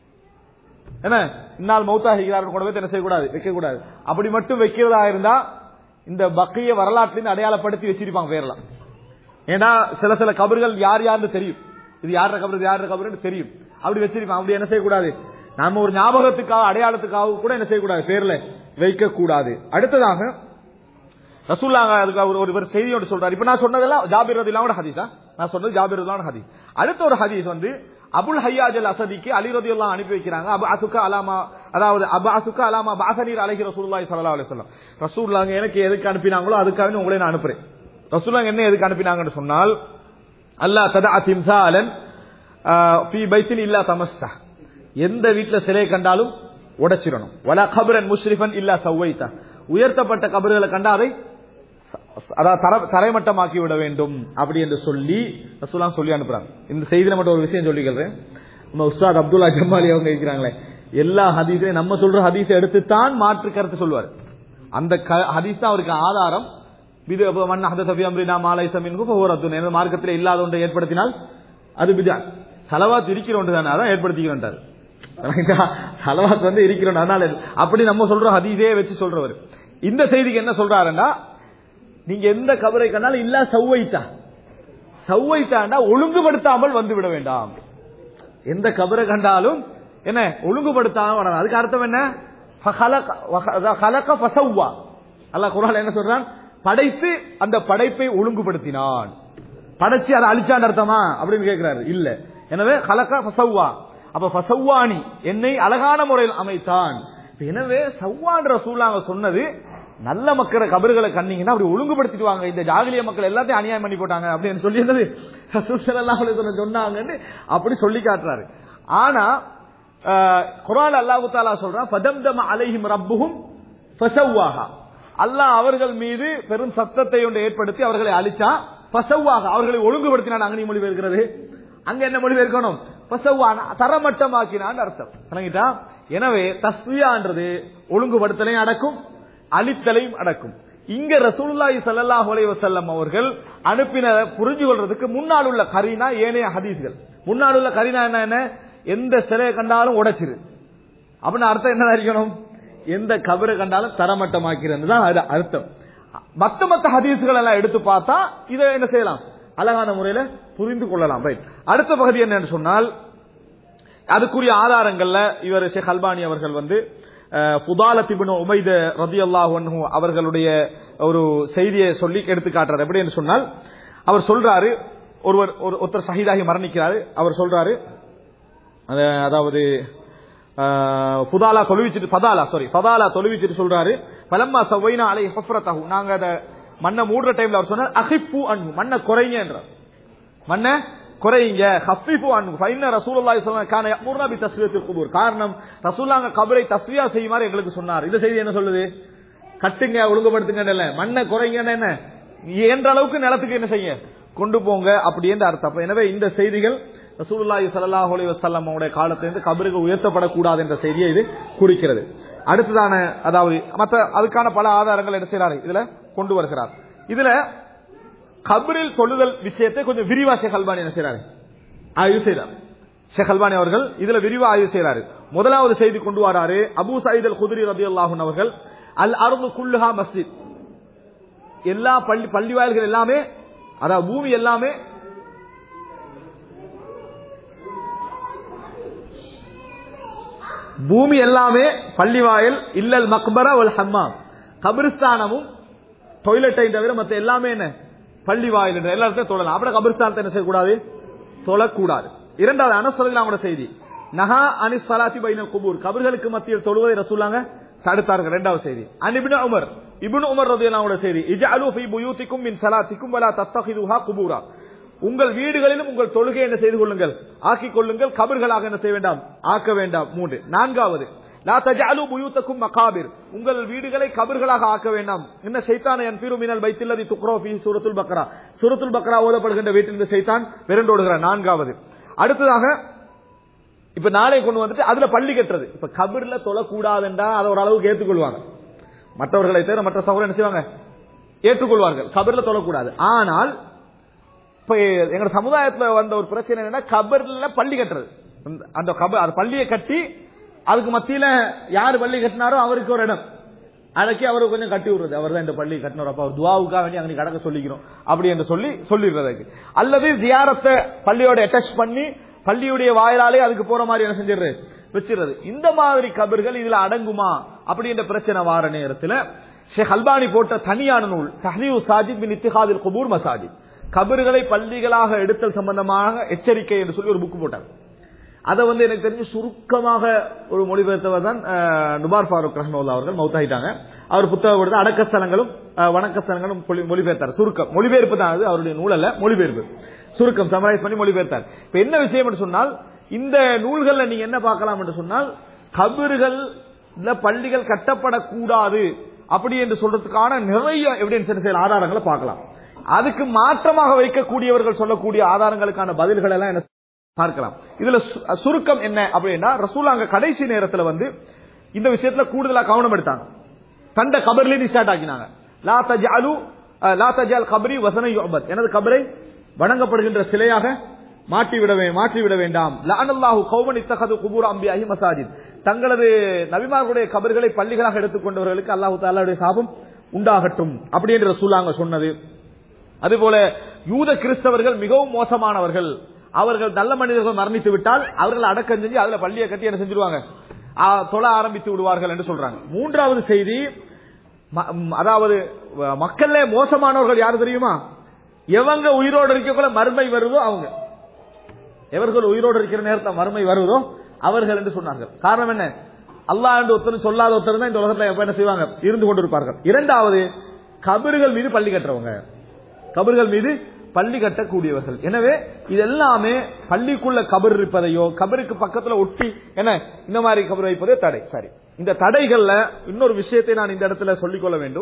என்ன இன்னால் மௌத்தாகிறார்கள் கொண்டு போய் என்ன செய்யக்கூடாது வைக்கக்கூடாது அப்படி மட்டும் வைக்கிறதா இருந்தா இந்த பக்கைய வரலாற்றின் அடையாளப்படுத்தி வச்சிருப்பாங்க பேர்லாம் ஏன்னா சில சில கபர்கள் யார் யாருன்னு தெரியும் இது யார கபர் இது யார கபர்னு தெரியும் அப்படி வச்சிருப்பாங்க அப்படி என்ன செய்யக்கூடாது நாம ஒரு ஞாபகத்துக்காக அடையாளத்துக்காக கூட என்ன செய்யக்கூடாது பேர்ல வைக்க கூடாது அடுத்ததாக ரசூல்லாங்க அதுக்கு அவர் ஒரு ஒரு செய்தியோட சொல்றாரு இப்ப நான் சொன்னதெல்லாம் ஜாபிர் ரதிலாவோட ஹதீஸா நான் சொன்னது ஜாபிர் ரதிலான ஹதீஸ் அடுத்த ஒரு ஹதீஸ் வந்து அபுல் ஹையாஜ் அல் அசதிக்கு அலி ரதியுல்லாம் அனுப்பி வைக்கிறாங்க அபு அசுகா அலாமா அதாவது அபு அசுகா அலாமா பாசனீர் அலஹி ரசூலுல்லாஹி ஸல்லல்லாஹு அலைஹி வஸல்லம் ரசூலுல்லாங்க எனக்கு எதுக்கு அனுப்பினாங்களோ அதுக்காக உங்களை நான் அனுப்புறேன் ரசூலுல்லாங்க என்ன எதுக்கு அனுப்பினாங்கன்னு சொன்னால் அல்லாஹ் ததா திம்சாலன் ஃபீ பைத்தில் இல்லா தமஸ்ஸா எந்த வீட்ல சிலை கண்டாலும் உடைச்சிடணும் வலா கபரன் முஷ்ரிஃபன் இல்லா சவ்வைத்தா உயர்த்தப்பட்ட கபர்களை கண்டா அதை ச- அதாவது தர தரைமட்டமாக்கி விட வேண்டும் அப்படி என்று சொல்லி ரசூலாம் சொல்லி அனுப்புறாங்க இந்த செய்தியில மட்டும் ஒரு விஷயம் சொல்லிக்கிறேன் நம்ம உஸ்தாத் அப்துல்லா ஜமாலி அவங்க இருக்கிறாங்களே எல்லா ஹதீஸையும் நம்ம சொல்ற ஹதீஸை எடுத்துத்தான் மாற்று கருத்து சொல்வார் அந்த க- ஹதீஸ் தான் அவருக்கு ஆதாரம் இது அப்ப மன் ஹதஸ ஃபி அம்ரினா மா லைஸ மின்ஹு ஃபஹுவ ரத்துன் என்ற மார்க்கத்தில் இல்லாத ஒன்றை ஏற்படுத்தினால் அது பிதா சலவாத் இருக்கிறோம் தானே அதான் ஏற்படுத்திக்கிறோன்றாரு சலவாத் வந்து இருக்கிறோம் அதனால அப்படி நம்ம சொல்றோம் ஹதீஸே வச்சு சொல்றவர் இந்த செய்திக்கு என்ன சொல்றாருன்னா நீங்க எந்த கபரை கண்டாலும் இல்ல சௌவைத்தா சௌவைத்தாண்டா ஒழுங்குபடுத்தாமல் வந்து விட வேண்டாம் எந்த கபரை கண்டாலும் என்ன ஒழுங்குபடுத்தாம வரணும் அதுக்கு அர்த்தம் என்ன ஃபஹலக- வஹ- அதான் ஹலக ஃபசவ்வா. அல்லாஹ் குர்ஆன்ல என்ன சொல்றான் படைத்து அந்த படைப்பை ஒழுங்குபடுத்தினான் படைச்சு அதை அழிச்சான் அர்த்தமா அப்படின்னு கேட்கிறாரு இல்ல எனவே ஹலக ஃபசவ்வா அப்ப ஃபசவ்வானி என்னை அழகான முறையில் அமைத்தான் இப்ப எனவே சவ்வான்ற ரசூலாங்க சொன்னது நல்ல மக்கள் கபறுகளை கண்ணீங்கன்னா அப்படி ஒழுங்குபடுத்திட்டு வாங்க இந்த ஜாகிலிய மக்கள் எல்லாத்தையும் அநியாயம் பண்ணி போட்டாங்க அப்படின்னு சொல்லி இருந்தது ரசூல் ஸல்லல்லாஹு அலைஹி வஸல்லம் சொன்னாங்கன்னு அப்படி சொல்லி காட்டுறாரு ஆனா ஆஹ், குர்ஆன் அல்லாஹ் தாலா சொல்றான் ஃபதம்தம அலைஹிம் ரப்புஹும் ஃபசவ்வாஹா அல்லாஹ் அவர்கள் மீது பெரும் சத்தத்தை ஒன்று ஏற்படுத்தி அவர்களை அழிச்சா பசவ்வாக அவர்களை ஒழுங்குபடுத்தினான் அங்கனி மொழி இருக்கிறது அங்க என்ன மொழி இருக்கணும் பசவ்வான தரமட்டமாக்கினான் அர்த்தம் விளங்கிட்டா எனவே தஸ்வியான்றது ஒழுங்குபடுத்தலையும் அடக்கும் அழித்தலையும் அடக்கும் இங்க ரசூலுல்லாஹி ஸல்லல்லாஹு அலைஹி வஸல்லம் அவர்கள் அனுப்பின புரிஞ்சு கொள்றதுக்கு முன்னால் உள்ள கரீனா ஏனைய ஹதீஸ்கள் முன்னால் உள்ள கரீனா என்ன என்ன எந்த சிலையை கண்டாலும் உடைச்சிரு அப்படின்னு அர்த்தம் என்ன இருக்கணும் எந்த கபரை கண்டாலும் தரமட்டமாக்கிறது தான் அது அர்த்தம் மத்த மத்த ஹதீஸ்கள் எல்லாம் எடுத்து பார்த்தா இதை என்ன செய்யலாம் அழகான முறையில புரிந்து கொள்ளலாம் ரைட் அடுத்த பகுதி என்னன்னு சொன்னால் அதுக்குரிய ஆதாரங்கள்ல இவர் ஷேக் அல்பானி அவர்கள் வந்து புதாலத் இப்னு உமைத ரதியல்லாஹு அன்ஹு அவர்களுடைய ஒரு செய்தியை சொல்லி எடுத்து காட்டுறாரு எப்படின்னு சொன்னால் அவர் சொல்றாரு ஒருவர் ஒரு ஒருத்தர் ஷஹீதாகி மரணிக்கிறாரு அவர் சொல்றாரு அத- அதாவது ஆஹ், புதாலா தொழுவிச்சிட்டு பதாலா சாரி பதாலா தொழுவிச்சிட்டு சொல்றாரு பலம்மா சவைனா அலை ஹஃப்ரத்தஹு நாங்க அத மண்ணை மூடுற டைம்ல அவர் சொன்னார் அஹிப்பு அன்பு மண்ணை குறைங்க என்றார் மண்ணை குறையுங்க ஹஃபிஃபு அன்பு ஃபைன ரசூலுல்லாஹி ஸல்லல்லாஹு அலைஹி கான யமுர்னா பி தஸ்வியத்தில் குபூர் காரணம் ரசூலுல்லாஹ் கபரை தஸ்வியா செய்யுமாறு எங்களுக்கு சொன்னார் இந்த செய்தி என்ன சொல்லுது கட்டுங்க ஒழுங்குபடுத்துங்க இல்ல மண்ணை குறைங்கன்னு என்ன என்ற அளவுக்கு நிலத்துக்கு என்ன செய்ய கொண்டு போங்க அப்படி என்று அர்த்தம் அப்ப எனவே இந்த செய்திகள் ரசூலுல்லாஹி ஸல்லல்லாஹு அலைஹி வஸல்லம் அவருடைய காலத்திலிருந்து கபருக்கு உயர்த்தப்படக்கூடாது என்ற செய்தியை இது குறிக்கிறது அடுத்ததான அதாவது மற்ற அதுக்கான பல ஆதாரங்கள் என்ன செய்யறாரு இதுல கொண்டு வருகிறார் இதுல கபரில் தொழுதல் விஷயத்தை கொஞ்சம் விரிவா ஷேக் அல்பானி என்ன செய்யறாரு ஆய்வு செய்யறாரு ஷேக் அல்பானி அவர்கள் இதுல விரிவா ஆய்வு செய்யறாரு முதலாவது செய்தி கொண்டு வராரு அபூ சயீத் அல் குதிரி ரலியல்லாஹு அன்ஹு அவர்கள் அல் அர்து குல்லுஹா மஸ்ஜித் எல்லா பள்ளி பள்ளி வாயில்கள் எல்லாமே அதாவது பூமி எல்லாமே பூமி எல்லாமே பள்ளி வாயில் இல்லல் மக்பரா ஒல் ஹம்மாம் கபிரிஸ்தானமும் டொய்லெட்டை தவிர மத்த எல்லாமே என்ன பள்ளி வாயில் என்ற எல்லா இடத்தையும் தொழலாம் அப்புறம் கபிரிஸ்தானத்தை என்ன செய்யக்கூடாது தொழக்கூடாது இரண்டாவது அனசொல்லாம் கூட செய்தி நஹா அனிஸ் சலாத்தி பைனல் குபூர் கபர்களுக்கு மத்தியில் தொழுவதை ரசூலாங்க தடுத்தார்கள் இரண்டாவது செய்தி அனிபின் உமர் இப்னு உமர் ரதியல்லாஹு அன்ஹு செய்தி இஜஅலு ஃபீ புயூதிக்கும் மின் ஸலாத்திக்கும் வலா தத்தகிதுஹா குபூரா உங்கள் வீடுகளிலும் உங்கள் தொழுகை என்ன செய்து கொள்ளுங்கள் ஆக்கிக் கொள்ளுங்கள் கபர்களாக என்ன செய்ய வேண்டாம் ஆக்க வேண்டாம் மூன்று நான்காவது லா தஜஅலு புயூத்தக்கும் மகாபிர் உங்கள் வீடுகளை கபர்களாக ஆக்க வேண்டாம் என்ன ஷைத்தான என் பீரு மினல் பைத்தில்லதி துக்ரோ ஃபீ சூரத்துல் பக்ரா சூரத்துல் பக்ரா ஓதப்படுகின்ற வீட்டில் இந்த ஷைத்தான் விரண்டோடுகிறார் நான்காவது அடுத்ததாக இப்ப நாளை கொண்டு வந்துட்டு அதுல பள்ளி கட்டுறது இப்ப கபர்ல தொழக்கூடாதுன்றா அதை ஒரு அளவுக்கு ஏற்றுக்கொள்வாங்க மற்றவர்களை தவிர மற்ற சகோதரர் என்ன செய்வாங்க ஏற்றுக்கொள்வார்கள் கபர்ல தொழக்கூடாது ஆனால் இப்ப எங்க சமுதாயத்துல வந்த ஒரு பிரச்சனை என்னன்னா கபர்ல பள்ளி கட்டுறது அந்த- அந்த கபர் அந்த பள்ளியை கட்டி அதுக்கு மத்தியில யாரு பள்ளி கட்டினாரோ அவருக்கு ஒரு இடம் அடக்கி அவரு கொஞ்சம் கட்டி விடுறது அவர் தான் இந்த பள்ளி கட்டினார் அப்ப அவர் துவாவுக்காக வேண்டி அங்க கடக்க சொல்லிக்கிறோம் அப்படி என்று சொல்லி சொல்லிடுறதுக்கு அல்லது ஜியாரத்தை பள்ளியோட அட்டாச் பண்ணி பள்ளியுடைய வாயிலாலே அதுக்கு போற மாதிரி என்ன செஞ்சிடுறது வச்சிடுறது இந்த மாதிரி கபர்கள் இதுல அடங்குமா அப்படின்ற பிரச்சனை வார நேரத்துல ஷேக் அல்பானி போட்ட தனியான நூல் தஹ்லீவு சாஜித் பின் இத்திஹாதில் குபூர் மசாஜித் கபர்களை பள்ளிகளாக எடுத்தல் சம்பந்தமாக எச்சரிக்கை என்று சொல்லி ஒரு புக் போட்டார் அதை வந்து எனக்கு தெரிஞ்சு சுருக்கமாக ஒரு மொழிபெயர்த்தவர் தான் அஹ், நுபார் ஃபாரூக் ரஹ்மவுல்லா அவர்கள் மௌத்தாயிட்டாங்க அவர் புத்தகம் கொடுத்து அடக்க ஸ்தலங்களும் அஹ், வணக்க ஸ்தலங்களும் மொழி- மொழிபெயர்த்தார் சுருக்கம் மொழிபெயர்ப்பு தான் அது அவருடைய நூல் அல்ல மொழிபெயர்ப்பு சுருக்கம் சமரைஸ் பண்ணி மொழிபெயர்த்தார் இப்ப என்ன விஷயம் என்று சொன்னால் இந்த நூல்கள்ல நீங்க என்ன பார்க்கலாம் என்று சொன்னால் கபறுகள் பள்ளிகள் கட்டப்படக்கூடாது அப்படி என்று சொல்றதுக்கான நிறைய எவிடன்ஸ் என்ன செய்யலாம் ஆதாரங்களை பார்க்கலாம் அதுக்கு மாற்றமாக வைக்கக்கூடியவர்கள் சொல்லக்கூடிய ஆதாரங்களுக்கான பதில்கள் எல்லாம் என்ன பார்க்கலாம் இதுல சு- சுருக்கம் என்ன அப்படின்னா ரசூல் அங்க கடைசி நேரத்துல வந்து இந்த விஷயத்துல கூடுதலா கவனம் எடுத்தாங்க தண்ட கபர்லேருந்து ஸ்டார்ட் ஆக்கினாங்க லா தஜாலு லா தஜால் கபரி வசன யுபத் எனது கபரை வணங்கப்படுகின்ற சிலையாக மாட்டி விட மாற்றி விட வேண்டாம் லஅனல்லாஹு கௌமன் இத்தகது குபூர் அம்பியாஹி மசாஜித் தங்களது நபிமார்களுடைய கபர்களை பள்ளிகளாக எடுத்துக்கொண்டவர்களுக்கு அல்லாஹு தாலாவுடைய சாபம் உண்டாகட்டும் அப்படி என்று ரசூலாங்க சொன்னது அதுபோல யூத கிறிஸ்தவர்கள் மிகவும் மோசமானவர்கள் அவர்கள் நல்ல மனிதர்கள் மரணித்து விட்டால் அவர்கள் அடக்கம் செஞ்சு அதுல பள்ளியை கட்டி என்ன செஞ்சிருவாங்க ஆ, தொழ ஆரம்பித்து விடுவார்கள் என்று சொல்றாங்க மூன்றாவது செய்தி ம- ம், அதாவது வ- மக்கள்ல மோசமானவர்கள் யாரு தெரியுமா எவங்க உயிரோடு இருக்கக்குள்ள மறுமை வருதோ அவங்க எவர்கள் உயிரோடு இருக்கிற நேரத்தில் மறுமை வருவதோ அவர்கள் என்று சொன்னார்கள் காரணம் என்ன அல்லாஹ் என்று ஒருத்தர் சொல்லாத ஒருத்தர் தான் இந்த உலகத்துல எப்ப என்ன செய்வாங்க இருந்து கொண்டிருப்பார்கள் இரண்டாவது கபறுகள் மீது பள்ளி கட்டுறவங்க கபறுகள் மீது பள்ளி கட்டக்கூடியவர்கள் எனவே இது எல்லாமே பள்ளிக்குள்ள கபர் இருப்பதையோ கபருக்கு பக்கத்துல ஒட்டி என்ன இந்த மாதிரி கபர் வைப்பதே தடை சரி இந்த தடைகள்ல இன்னொரு விஷயத்தை நான் இந்த இடத்துல சொல்லிக்கொள்ள வேண்டும்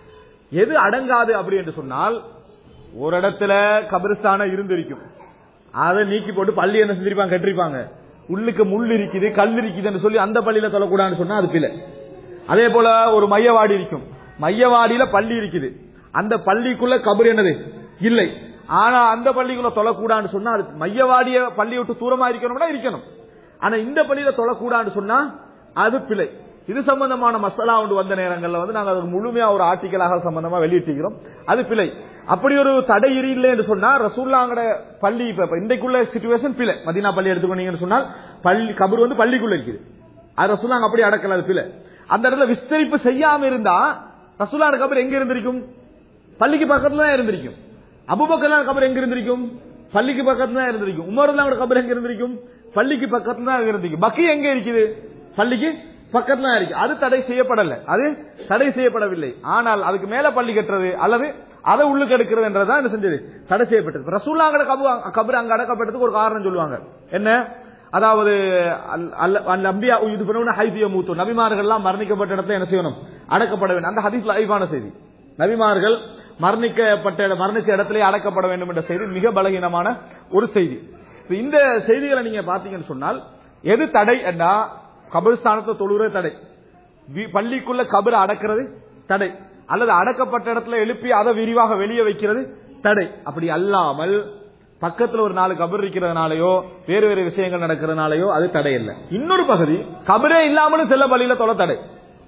எது அடங்காது அப்படி என்று சொன்னால் ஒரு இடத்துல கபிரிஸ்தானம் இருந்திருக்கும் அதை நீக்கி போட்டு பள்ளி என்ன செஞ்சிருப்பாங்க கட்டிருப்பாங்க உள்ளுக்கு முள் இருக்குது கல் இருக்குதுன்னு சொல்லி அந்த பள்ளியில தொழக்கூடாதுன்னு சொன்னா அது பிள்ளை அதே போல ஒரு மையவாடி இருக்கும் மையவாடியில பள்ளி இருக்குது அந்த பள்ளிக்குள்ள கபர் என்னது இல்லை ஆனா அந்த பள்ளிக்குள்ள தொழக்கூடாதுன்னு சொன்னா அது மையவாடிய பள்ளி விட்டு தூரமா இருக்கணும்னா இருக்கணும் ஆனா இந்த பள்ளியில தொழக்கூடாதுன்னு சொன்னா அது பிழை இது சம்பந்தமான மசாலா ஒன்று வந்த நேரங்கள்ல வந்து நாங்க அது முழுமையா ஒரு ஆர்டிக்கலாக சம்பந்தமா வெளியிட்டிருக்கிறோம் அது பிழை அப்படி ஒரு தடை இல்லை என்று சொன்னா ரசூல்லாங்கட பள்ளி இப்ப இப்ப இன்றைக்குள்ள சிச்சுவேஷன் பிழை மதீனா பள்ளி எடுத்துக்கொண்டீங்கன்னு சொன்னால் பள்ளி கபர் வந்து பள்ளிக்குள்ள இருக்குது அது ரசூலாங்க அப்படி அடக்கல அது பிழை அந்த இடத்துல விஸ்தரிப்பு செய்யாம இருந்தா ரசூலான கபர் எங்க இருந்திருக்கும் பள்ளிக்கு பக்கத்துல தான் இருந்திருக்கும் அபுபக்கர் கபர் எங்க இருந்திருக்கும் பள்ளிக்கு பக்கத்துல தான் இருந்திருக்கும் உமர்லாவோட கபர் எங்க இருந்திருக்கும் பள்ளிக்கு பக்கத்துல தான் இருந்திருக்கும் பக்கி எங்க இருக்குது பள்ளிக்கு பக்கத்துல தான் இருக்கு அது தடை செய்யப்படல அது தடை செய்யப்படவில்லை ஆனால் அதுக்கு மேல பள்ளி கட்டுறது அல்லது அதை உள்ளுக்கு எடுக்கிறது என்றதான் என்ன செஞ்சது தடை செய்யப்பட்டது ரசூல்லாங்கட கபு கபர் அங்க அடக்கப்பட்டதுக்கு ஒரு காரணம் சொல்லுவாங்க என்ன அதாவது அல்- அல்- அல் அம்பியா இது பண்ணுவோம் ஹைதிய மூத்து நபிமார்கள்லாம் மரணிக்கப்பட்ட இடத்துல என்ன செய்யணும் அடக்கப்பட வேண்டும் அந்த ஹதீஸ் லைவான செய்தி நபிமார்கள் மரணிக்கப்பட்ட இட- மரணிச்ச இடத்திலே அடக்கப்பட வேண்டும் என்ற செய்தி மிக பலகீனமான ஒரு செய்தி இப்ப இந்த செய்திகளை நீங்க பாத்தீங்கன்னு சொன்னால் எது தடை என்றா கபர்ஸ்தானத்தை தொழுகிறது தடை வி- பள்ளிக்குள்ள கபர் அடக்கிறது தடை அல்லது அடக்கப்பட்ட இடத்துல எழுப்பி அதை விரிவாக வெளியே வைக்கிறது தடை அப்படி அல்லாமல் பக்கத்துல ஒரு நாலு கபர் இருக்கிறதுனாலயோ வேறு வேறு விஷயங்கள் நடக்கிறதுனாலயோ அது தடை இல்லை இன்னொரு பகுதி கபரே இல்லாமலும் செல்ல பள்ளியில தொலை தடை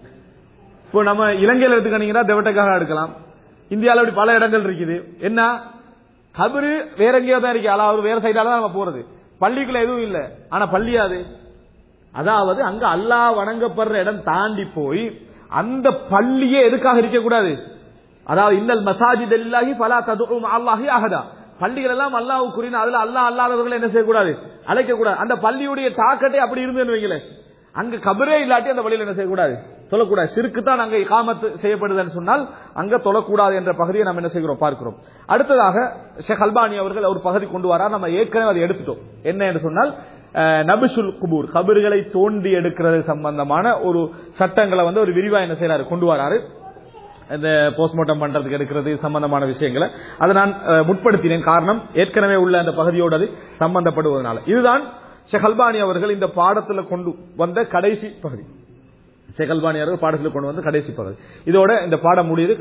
இப்போ நம்ம இலங்கையில எடுத்துக்கிட்டீங்கன்னா தெவட்டக்காக எடுக்கலாம் இந்தியாவில் இப்படி பல இடங்கள் இருக்குது என்ன கபரு வேற எங்கேயோ தான் இருக்கு அதாவது வேற சைடால தான் நம்ம போறது பள்ளிக்குள்ள எதுவும் இல்லை ஆனா பள்ளியாது அதாவது அங்க அல்லாஹ் வணங்கப்படுற இடம் தாண்டி போய் அந்த பள்ளியே எதுக்காக இருக்கக்கூடாது அதாவது இன்னல் மசாஜித் இல்லாஹி பலா ததுஉம் அல்லாஹி அஹதா பள்ளிகள் எல்லாம் அல்லாஹ் குறின அதுல அல்லாஹ் அல்லாதவர்களை என்ன செய்யக்கூடாது அழைக்க கூடாது அந்த பள்ளியுடைய தாக்கத்தை அப்படி இருந்துன்னு வைங்களேன் அங்க கபரே இல்லாட்டி அந்த வழியில் என்ன செய்யக்கூடாது தொழக்கூடாது சிறுக்கு தான் அங்க இகாமத்து செய்யப்படுதுன்னு சொன்னால் அங்க தொழக்கூடாது என்ற பகுதியை நம்ம என்ன செய்கிறோம் பார்க்கிறோம் அடுத்ததாக ஷேக் அல்பானி அவர்கள் ஒரு பகுதி கொண்டு வரா நம்ம ஏற்கனவே அதை எடுத்துட்டோம் என்ன என்று சொன்னால் அஹ், நபிசுல் குபூர் கபறுகளை தோண்டி எடுக்கிறது சம்பந்தமான ஒரு சட்டங்களை வந்து ஒரு விரிவா என்ன செய்யறாரு கொண்டு வராரு இந்த போஸ்ட்மார்ட்டம் பண்றதுக்கு எடுக்கிறது சம்பந்தமான விஷயங்களை அதை நான் அஹ், முற்படுத்தினேன் காரணம் ஏற்கனவே உள்ள அந்த பகுதியோடு அது சம்பந்தப்படுவதனால இதுதான் ஷேக் அல்பானி அவர்கள் இந்த பாடத்துல கொண்டு வந்த கடைசி பகுதி ஷேக் அல்பானி அவர்கள் பாடத்தில் கொண்டு வந்த கடைசி பகுதி இதோட இந்த பாடம் முடியுது